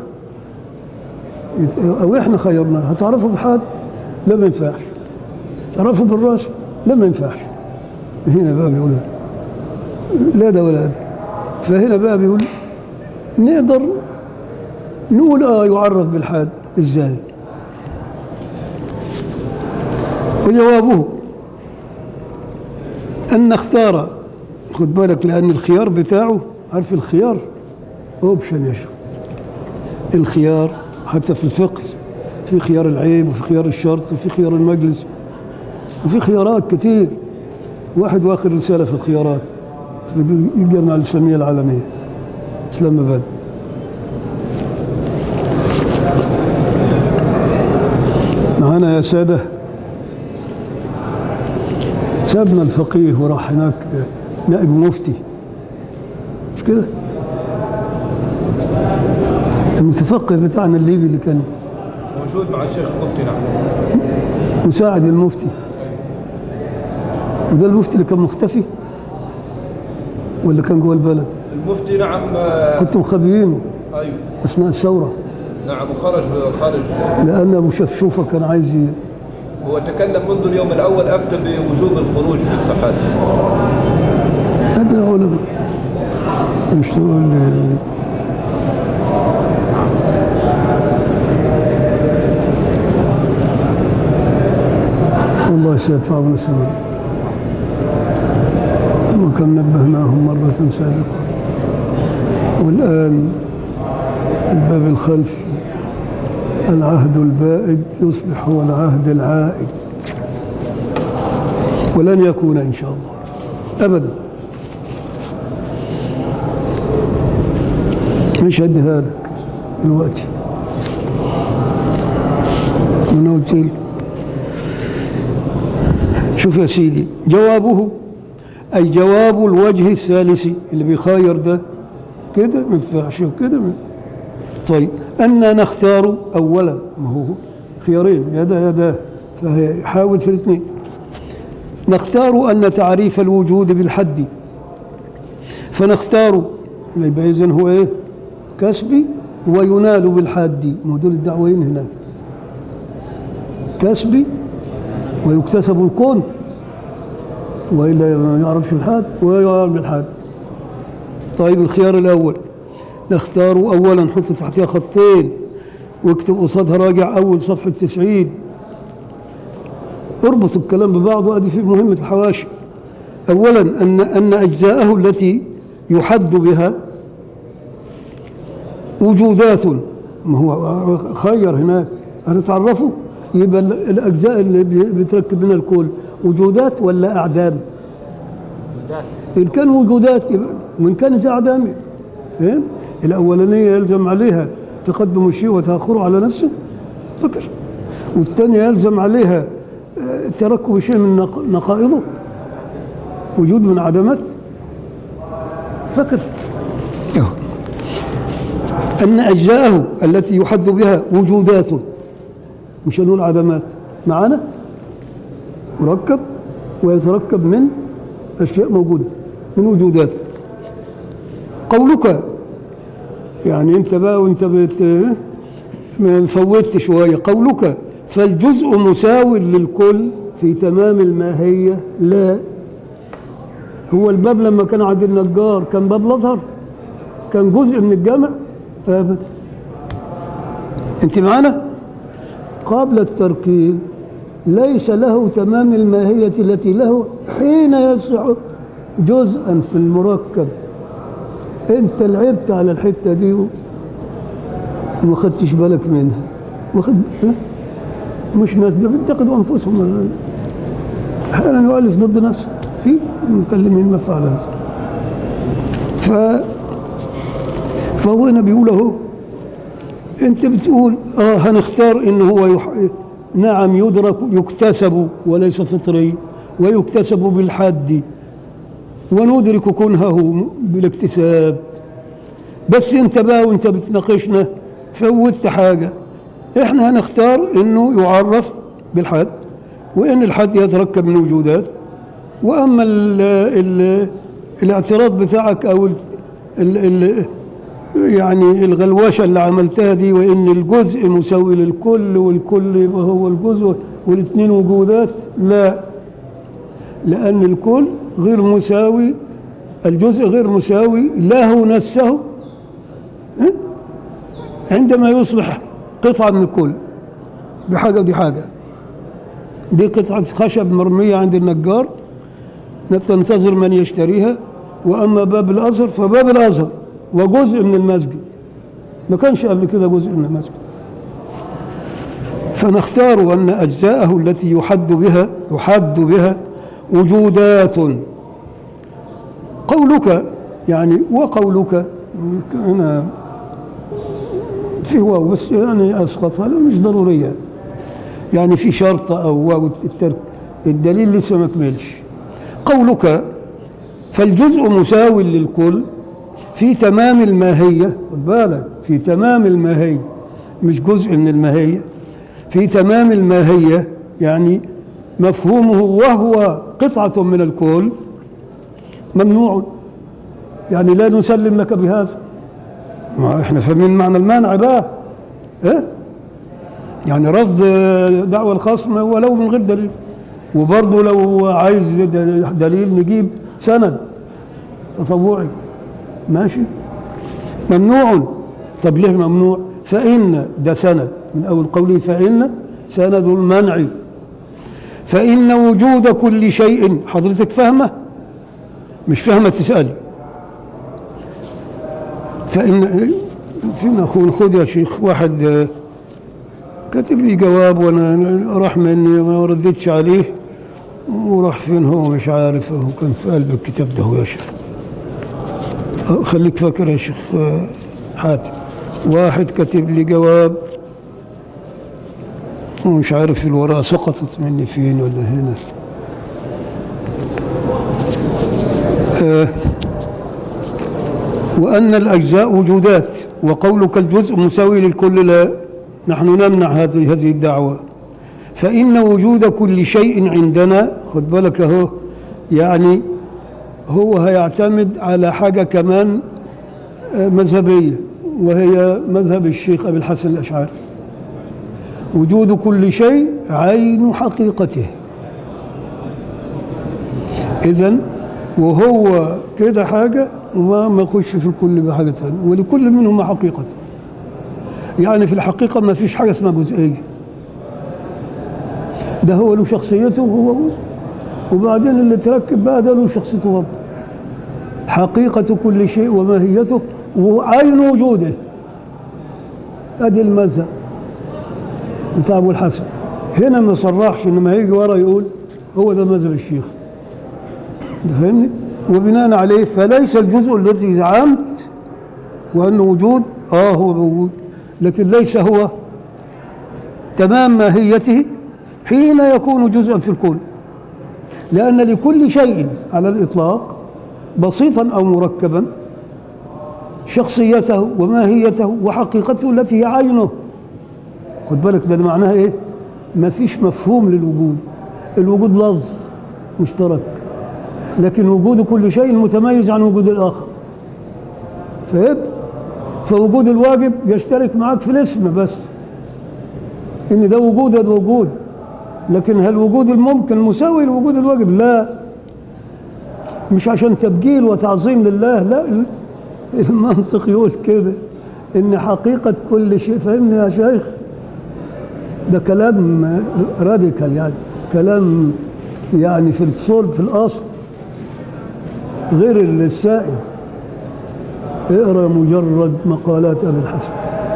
أو إحنا خيرنا هتعرفوا بالحاد لا ما ينفعش تعرفوا بالرسم لا ما ينفعش هنا بقى بيقول لا ده ولا ده فهنا بقى بيقول نقدر نقول اه يعرف بالحاد ازاي وجوابه أن نختار خد بالك لأن الخيار بتاعه عارف الخيار أوبشن يا شو الخيار حتى في الفقه في خيار العيب وفي خيار الشرط وفي خيار المجلس وفي خيارات كتير واحد واخر رسالة في الخيارات في الجامعة الإسلامية العالمية إسلام آباد معانا يا سادة سابنا الفقيه وراح هناك نائب مفتي مش كده المتفقه بتاعنا الليبي اللي كان موجود مع الشيخ المفتي نعم مساعد المفتي وده المفتي اللي كان مختفي ولا كان جوه البلد المفتي نعم آه، كنتم مخبيينه ايوه اثناء الثوره نعم وخرج خارج لان ابو شفشوفه كان عايز ي- هو تكلم منذ اليوم الاول افتى بوجوب الخروج في الصحات هذا العلماء مش تقول والله سيدفع من السماء وكم نبهناهم مرة سابقة والآن الباب الخلفي العهد البائد يصبح هو العهد العائد ولن يكون إن شاء الله أبدا مش هديها لك دلوقتي أنا قلت لك شوف يا سيدي جوابه أي جواب الوجه الثالث اللي بيخاير ده كده ما ينفعش كده ما- طيب أن نختار أولا ما هو خيارين يا ده يا ده فحاول في الاثنين نختار أن تعريف الوجود بالحد فنختار يبقى إذن هو إيه كسبي وينال بالحاد ما دول الدعوين هناك كسبي ويكتسب الكون وإلا ما يعرفش الحاد ويعرف بالحاد طيب الخيار الأول نختار أولا نحط تحتها خطين واكتب قصادها راجع أول صفحة تسعين اربط الكلام ببعضه ادي في مهمه الحواشي اولا ان ان اجزاءه التي يحد بها وجودات ما هو خير هناك هتتعرفوا يبقى ال- الاجزاء اللي بي- بتركب منها الكل وجودات ولا اعدام ان كان وجودات يبقى وان كانت اعدام يبقى. فاهم الاولانيه يلزم عليها تقدم الشيء وتاخره على نفسه فكر والثانيه يلزم عليها تركب شيء من نق- نقائضه وجود من عدمات فكر أهو. أن أجزاءه التي يحد بها وجودات مش هنقول عدمات معنا مركب ويتركب من أشياء موجودة من وجودات قولك يعني أنت بقى وأنت بت ما فوتت شوية قولك فالجزء مساو للكل في تمام الماهية لا هو الباب لما كان عند النجار كان باب الأزهر كان جزء من الجامع أبدا أنت معنا قبل التركيب ليس له تمام الماهية التي له حين يصح جزءا في المركب انت لعبت على الحتة دي وما خدتش بالك منها واخد ها؟ مش ناس ده بينتقدوا انفسهم احيانا يؤلف ضد نفسه في متكلمين ما فعل هذا ف فهو هنا بيقول اهو انت بتقول اه هنختار ان هو يح... نعم يدرك يكتسب وليس فطري ويكتسب بالحد وندرك كنهه بالاكتساب بس انت بقى وانت بتناقشنا فوتت حاجه احنا هنختار انه يعرف بالحد وان الحد يتركب من وجودات واما ال ال الاعتراض بتاعك او ال ال ال يعني الغلوشه اللي عملتها دي وان الجزء مساوي للكل والكل يبقى هو الجزء والاثنين وجودات لا لان الكل غير مساوي الجزء غير مساوي له نفسه ها؟ عندما يصبح قطعه من الكل بحاجه ودي حاجه دي قطعه خشب مرميه عند النجار تنتظر من يشتريها واما باب الازهر فباب الازهر وجزء من المسجد ما كانش قبل كده جزء من المسجد فنختار ان اجزاءه التي يحد بها يحد بها وجودات قولك يعني وقولك انا في واو بس يعني اسقطها لا مش ضروريه يعني في شرط او واو الترك الدليل لسه ما كملش قولك فالجزء مساو للكل في تمام الماهية خد بالك في تمام الماهية مش جزء من الماهية في تمام الماهية يعني مفهومه وهو قطعة من الكل ممنوع يعني لا نسلم لك بهذا ما احنا فاهمين معنى المانع بقى ايه يعني رفض دعوى الخصم ولو من غير دليل وبرضه لو عايز دليل نجيب سند تطوعي ماشي ممنوع طب ليه ممنوع فإن ده سند من أول قوله فإن سند المنع فإن وجود كل شيء حضرتك فاهمة مش فاهمة تسألي فإن فينا أخونا خذ يا شيخ واحد آه، كاتب لي جواب وانا راح مني ما ردتش عليه وراح فين هو مش عارف هو كان في قلب الكتاب ده هو يا شيخ أه، خليك فاكر يا شيخ آه، حاتم واحد كاتب لي جواب ومش عارف الورقة سقطت مني فين ولا هنا آه وأن الأجزاء وجودات وقولك الجزء مساوي للكل لا نحن نمنع هذه هذه الدعوة فإن وجود كل شيء عندنا خد بالك أهو يعني هو هيعتمد على حاجة كمان آه، مذهبية وهي مذهب الشيخ أبي الحسن الأشعري وجود كل شيء عين حقيقته إذا وهو كده حاجة وما ما يخش في الكل بحاجة ثانية ولكل منهما حقيقة يعني في الحقيقة ما فيش حاجة اسمها جزئية ده هو له شخصيته وهو جزء وبعدين اللي تركب بقى ده له شخصيته برضه حقيقة كل شيء وماهيته وعين وجوده ادي المذهب بتاع ابو الحسن هنا ما صرحش انما هيجي ورا يقول هو ده مذهب الشيخ انت فاهمني وبناء عليه فليس الجزء الذي زعمت وانه وجود اه هو موجود لكن ليس هو تمام ماهيته حين يكون جزءا في الكون لأن لكل شيء على الإطلاق بسيطا أو مركبا شخصيته وماهيته وحقيقته التي هي عينه خد بالك ده معناها ايه ما فيش مفهوم للوجود الوجود لفظ مشترك لكن وجود كل شيء متميز عن وجود الآخر فهمت فوجود الواجب يشترك معك في الاسم بس ان ده وجود ده وجود لكن هل وجود الممكن مساوي لوجود الواجب لا مش عشان تبجيل وتعظيم لله لا المنطق يقول كده ان حقيقة كل شيء فهمني يا شيخ ده كلام راديكال يعني كلام يعني في الصلب في الاصل غير السائل اقرا مجرد مقالات ابي الحسن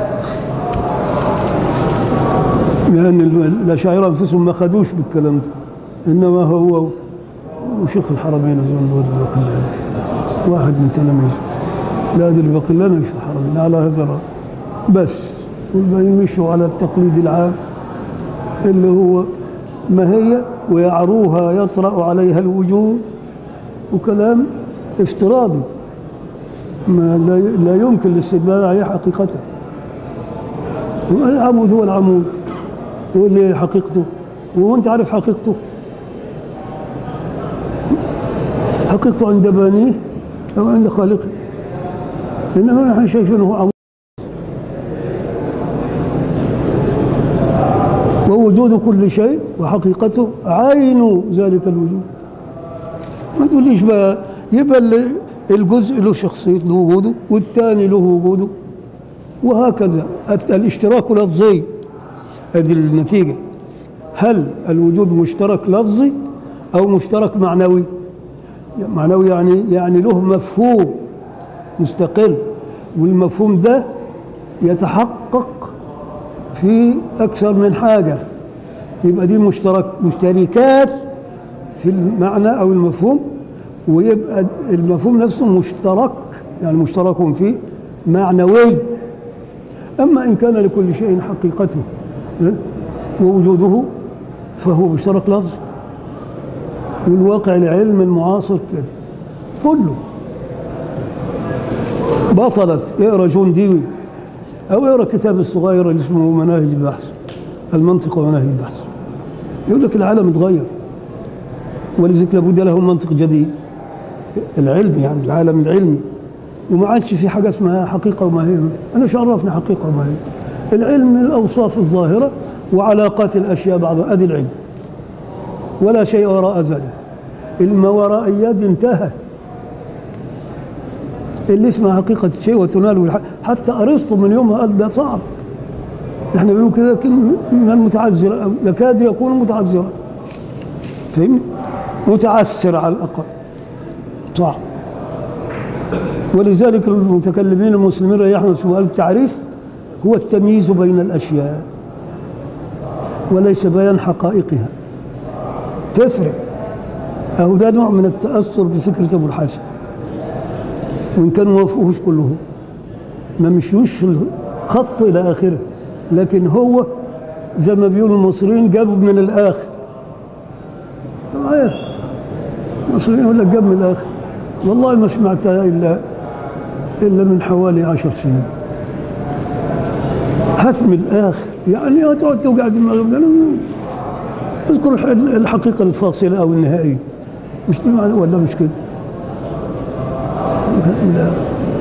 لان الاشاعره انفسهم ما خدوش بالكلام ده انما هو وشيخ الحرمين اظن هو الباقلاني واحد من تلاميذه لا ادري الباقلاني وشيخ الحرمين على هذا الراي بس والباقيين مشوا على التقليد العام اللي هو ما هي ويعروها يطرأ عليها الوجود وكلام افتراضي ما لا لا يمكن الاستدلال عليه حقيقته العمود هو العمود هو اللي حقيقته وهو انت عارف حقيقته حقيقته عند بانيه او عند خالقه انما نحن شايفينه هو عمود ووجود كل شيء وحقيقته عين ذلك الوجود ما تقوليش بقى يبقى ال- الجزء له شخصية له وجوده والثاني له وجوده وهكذا الت- الاشتراك لفظي هذه النتيجة هل الوجود مشترك لفظي أو مشترك معنوي معنوي يعني يعني له مفهوم مستقل والمفهوم ده يتحقق في أكثر من حاجة يبقى دي مشترك مشتركات في المعنى أو المفهوم ويبقى المفهوم نفسه مشترك يعني مشترك فيه معنوي أما إن كان لكل شيء حقيقته ها، ووجوده فهو مشترك لفظ والواقع العلم المعاصر كده كله بطلت اقرا جون ديوي او اقرا كتاب الصغير اللي اسمه مناهج البحث المنطق ومناهج البحث يقول لك العالم اتغير ولذلك لابد له منطق جديد العلم يعني العالم العلمي وما عادش في حاجه اسمها حقيقه وماهيه انا شو عرفني حقيقه وماهيه العلم الاوصاف الظاهره وعلاقات الاشياء بعضها ادي العلم ولا شيء وراء ذلك الماورائيات انتهت اللي اسمها حقيقة الشيء وتنال بالحق حتى أرسطو من يومها قال ده صعب احنا بنقول كده لكن من المتعذرة أو يكاد يكون متعذرا فهمني؟ متعسر على الأقل صعب ولذلك المتكلمين المسلمين ريحنا سؤال التعريف هو التمييز بين الأشياء وليس بيان حقائقها تفرق أهو ده نوع من التأثر بفكرة أبو الحسن وإن كانوا ما وافقوش كلهم ما مشوش في الخط إلى آخره لكن هو زي ما بيقولوا المصريين جابوا من الآخر طبعا المصريين يقول لك جاب من الآخر والله ما سمعتها إلا إلا من حوالي عشر سنين حتم الآخر يعني هتقعد توجع دماغك اذكر الحقيقة الفاصلة أو النهائية مش دي معنى ولا مش كده من الآخر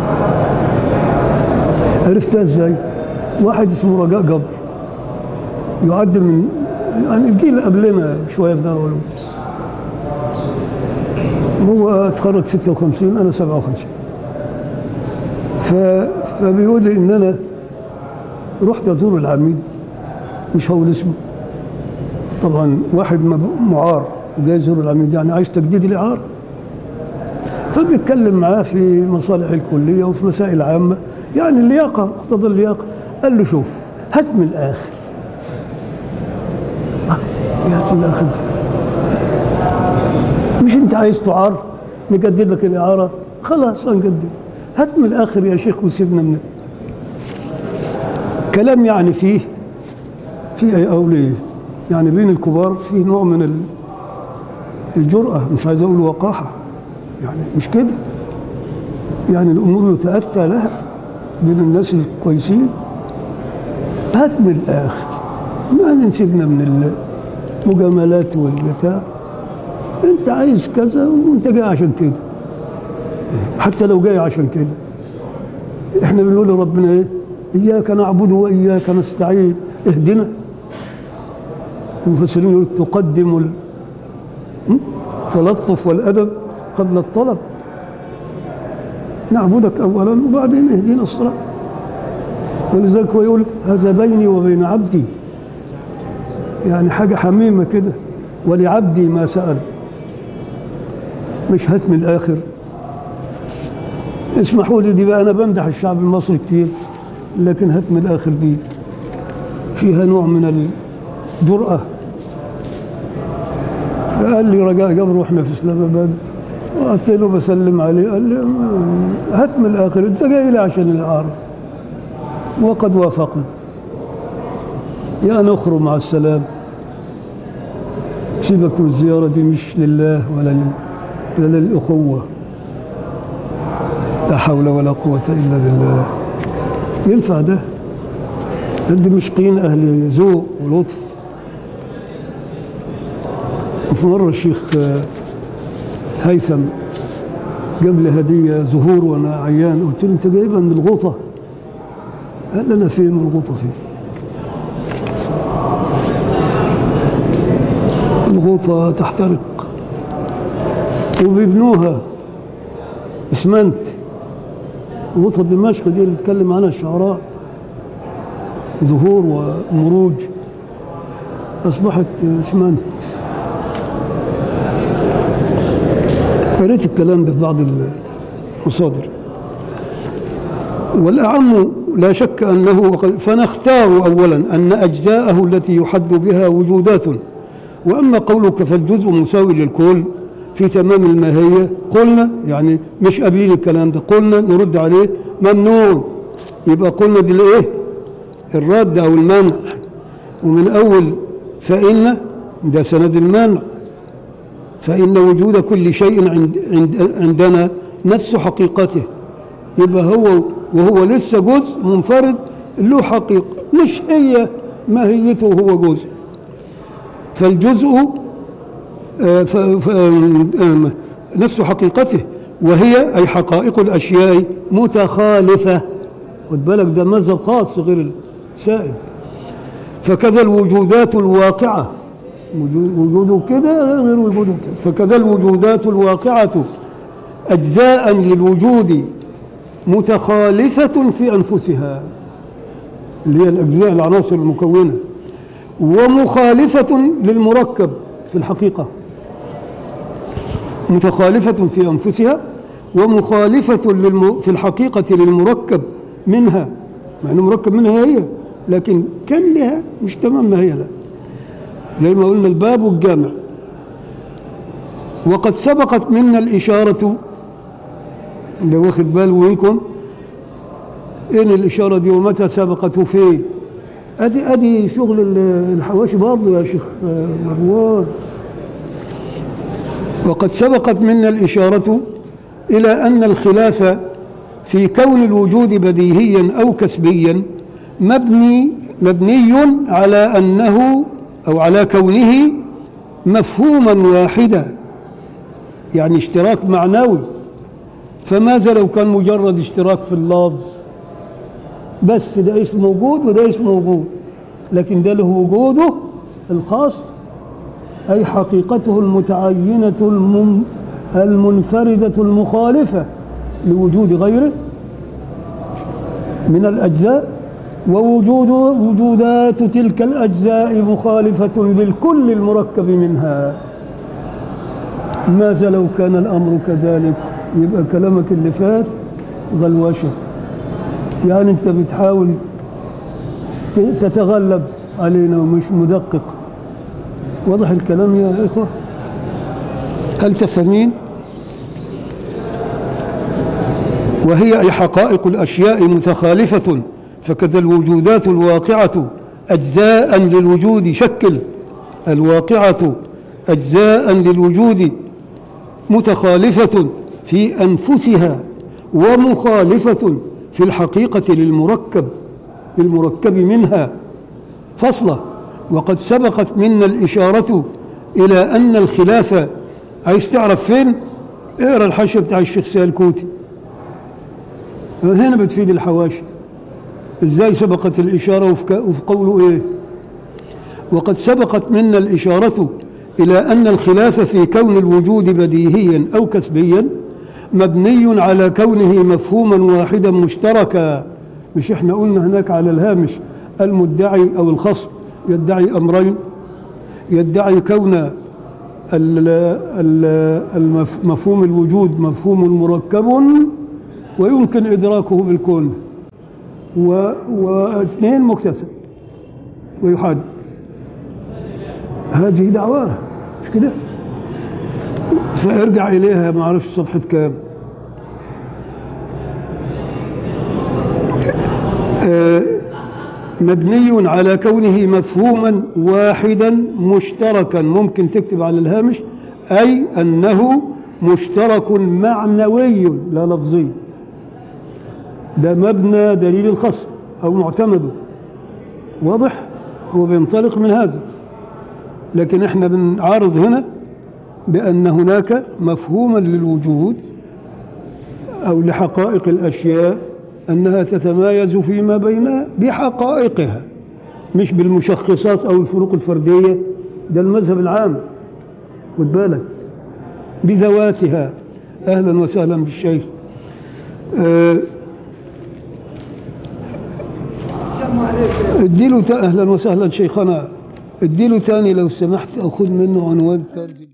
عرفتها ازاي؟ واحد اسمه رجاء جبر يعد من يعني الجيل قبلنا شويه في دار العلوم هو اتخرج 56 انا 57 ف... فبيقول لي ان انا رحت ازور العميد مش هقول اسمه طبعا واحد مب- معار وجاي يزور العميد يعني عايش تجديد الاعاره فبيتكلم معاه في مصالح الكليه وفي مسائل عامه يعني اللياقه مقتضى اللياقه قال له شوف هات من الاخر آه، هات من الاخر مش انت عايز تعار نجدد لك الاعاره خلاص هنجدد هات من الاخر يا شيخ وسيبنا من كلام يعني فيه في اوليه يعني بين الكبار في نوع من ال- الجرأة مش عايز أقول وقاحة يعني مش كده يعني الأمور يتأتى لها بين الناس الكويسين هات من الآخر ما نسيبنا من المجاملات والبتاع أنت عايز كذا وأنت جاي عشان كده حتى لو جاي عشان كده احنا بنقول لربنا ايه اياك نعبد واياك نستعين اهدنا المفسرين يقول تقدم ال- م? التلطف والادب قبل الطلب نعبدك اولا وبعدين اهدنا الصراط ولذلك هو يقول هذا بيني وبين عبدي يعني حاجه حميمه كده ولعبدي ما سال مش هات من الاخر اسمحوا لي دي بقى انا بمدح الشعب المصري كتير لكن هات من الاخر دي فيها نوع من الجرأة قال لي رجاء جبر واحنا في اسلام اباد قلت له بسلم عليه قال لي ما- هات من الاخر انت جاي لي عشان الاعاره وقد وافقنا يا نخرج مع السلام سيبك من الزياره دي مش لله ولا لل... ولا للاخوه لا حول ولا قوة إلا بالله ينفع ده ده دمشقيين أهل ذوق ولطف وفي مرة الشيخ آه، هيثم جاب لي هدية زهور وأنا عيان قلت له أنت جايبها من الغوطة قال لي أنا فين والغوطة فين الغوطة تحترق وبيبنوها اسمنت غوطة دمشق دي اللي اتكلم عنها الشعراء زهور ومروج أصبحت اسمنت قريت الكلام ده في بعض المصادر والأعم لا شك أنه فنختار أولا أن أجزاءه التي يحد بها وجودات وأما قولك فالجزء مساوي للكل في تمام الماهية قلنا يعني مش قابلين الكلام ده قلنا نرد عليه ممنوع يبقى قلنا دي الايه الرد او المنع ومن اول فإن ده سند المنع فإن وجود كل شيء عند عند عندنا نفس حقيقته يبقى هو وهو لسه جزء منفرد له حقيقة مش هي ماهيته هو جزء فالجزء آه، ف- ف- آم، نفس حقيقته وهي أي حقائق الأشياء متخالفة خد بالك ده مذهب خاص غير السائل فكذا الوجودات الواقعة وجو- وجوده كده غير وجوده كده فكذا الوجودات الواقعة أجزاء للوجود متخالفة في أنفسها اللي هي الأجزاء العناصر المكونة ومخالفة للمركب في الحقيقة متخالفة في أنفسها ومخالفة للم... في الحقيقة للمركب منها مع أنه مركب منها هي لكن كان لها مش تمام ما هي لا زي ما قلنا الباب والجامع وقد سبقت منا الإشارة اللي واخد باله منكم إن الإشارة دي ومتى سبقت وفين أدي أدي شغل ال- الحواشي برضه يا شيخ آه، مروان وقد سبقت منا الإشارة إلى أن الخلاف في كون الوجود بديهيا أو كسبيا مبني مبني على أنه أو على كونه مفهوما واحدا يعني اشتراك معنوي فماذا لو كان مجرد اشتراك في اللفظ بس ده اسم موجود وده اسم موجود لكن ده له وجوده الخاص أي حقيقته المتعينة المم المنفردة المخالفة لوجود غيره من الأجزاء ووجود وجودات تلك الأجزاء مخالفة للكل المركب منها ماذا لو كان الأمر كذلك يبقى كلامك اللي فات غلوشة يعني أنت بتحاول ت- تتغلب علينا ومش مدقق واضح الكلام يا إخوة هل تفهمين وهي أي حقائق الأشياء متخالفة فكذا الوجودات الواقعة أجزاء للوجود شكل الواقعة أجزاء للوجود متخالفة في أنفسها ومخالفة في الحقيقة للمركب للمركب منها فصلة وقد سبقت منا الإشارة إلى أن الخلاف عايز تعرف فين اقرا الحاشية بتاع الشيخ سالكوتي هنا بتفيد الحواشي ازاي سبقت الإشارة وفي ك- وفي قوله ايه وقد سبقت منا الإشارة إلى أن الخلاف في كون الوجود بديهيا أو كسبيا مبني على كونه مفهوما واحدا مشتركا مش احنا قلنا هناك على الهامش المدعي أو الخصم يدعي أمرين يدعي كون ال- ال- المف- مفهوم الوجود مفهوم مركب ويمكن إدراكه بالكون و- واثنين مكتسب ويحاد هذه دعواه مش كده فارجع إليها ما أعرفش صفحة كام آه، مبني على كونه مفهوما واحدا مشتركا ممكن تكتب على الهامش أي أنه مشترك معنوي لا لفظي ده مبنى دليل الخصم أو معتمده واضح هو بينطلق من هذا لكن احنا بنعارض هنا بأن هناك مفهوما للوجود أو لحقائق الأشياء أنها تتمايز فيما بينها بحقائقها مش بالمشخصات أو الفروق الفردية ده المذهب العام خد بالك بذواتها أهلا وسهلا بالشيخ آه، اديله تا- أهلا وسهلا شيخنا اديله تاني لو سمحت أو خذ منه عنوان ثالث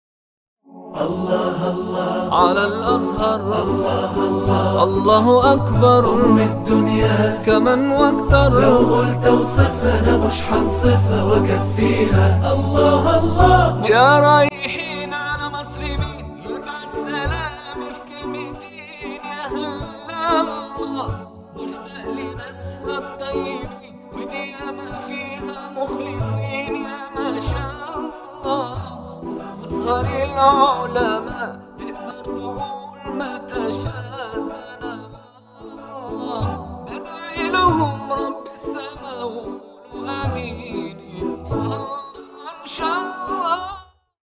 على الأزهر الله أكبر من الدنيا كمن واكتر لو قلت اوصفها انا مش حنصفها واكفيها الله الله يا رايحين على مصر مين يبعت سلامي في كلمتين يا هلا الله مشتاق لناسها الطيبين ودي ما فيها مخلصين يا ما شاء الله أزهر العلا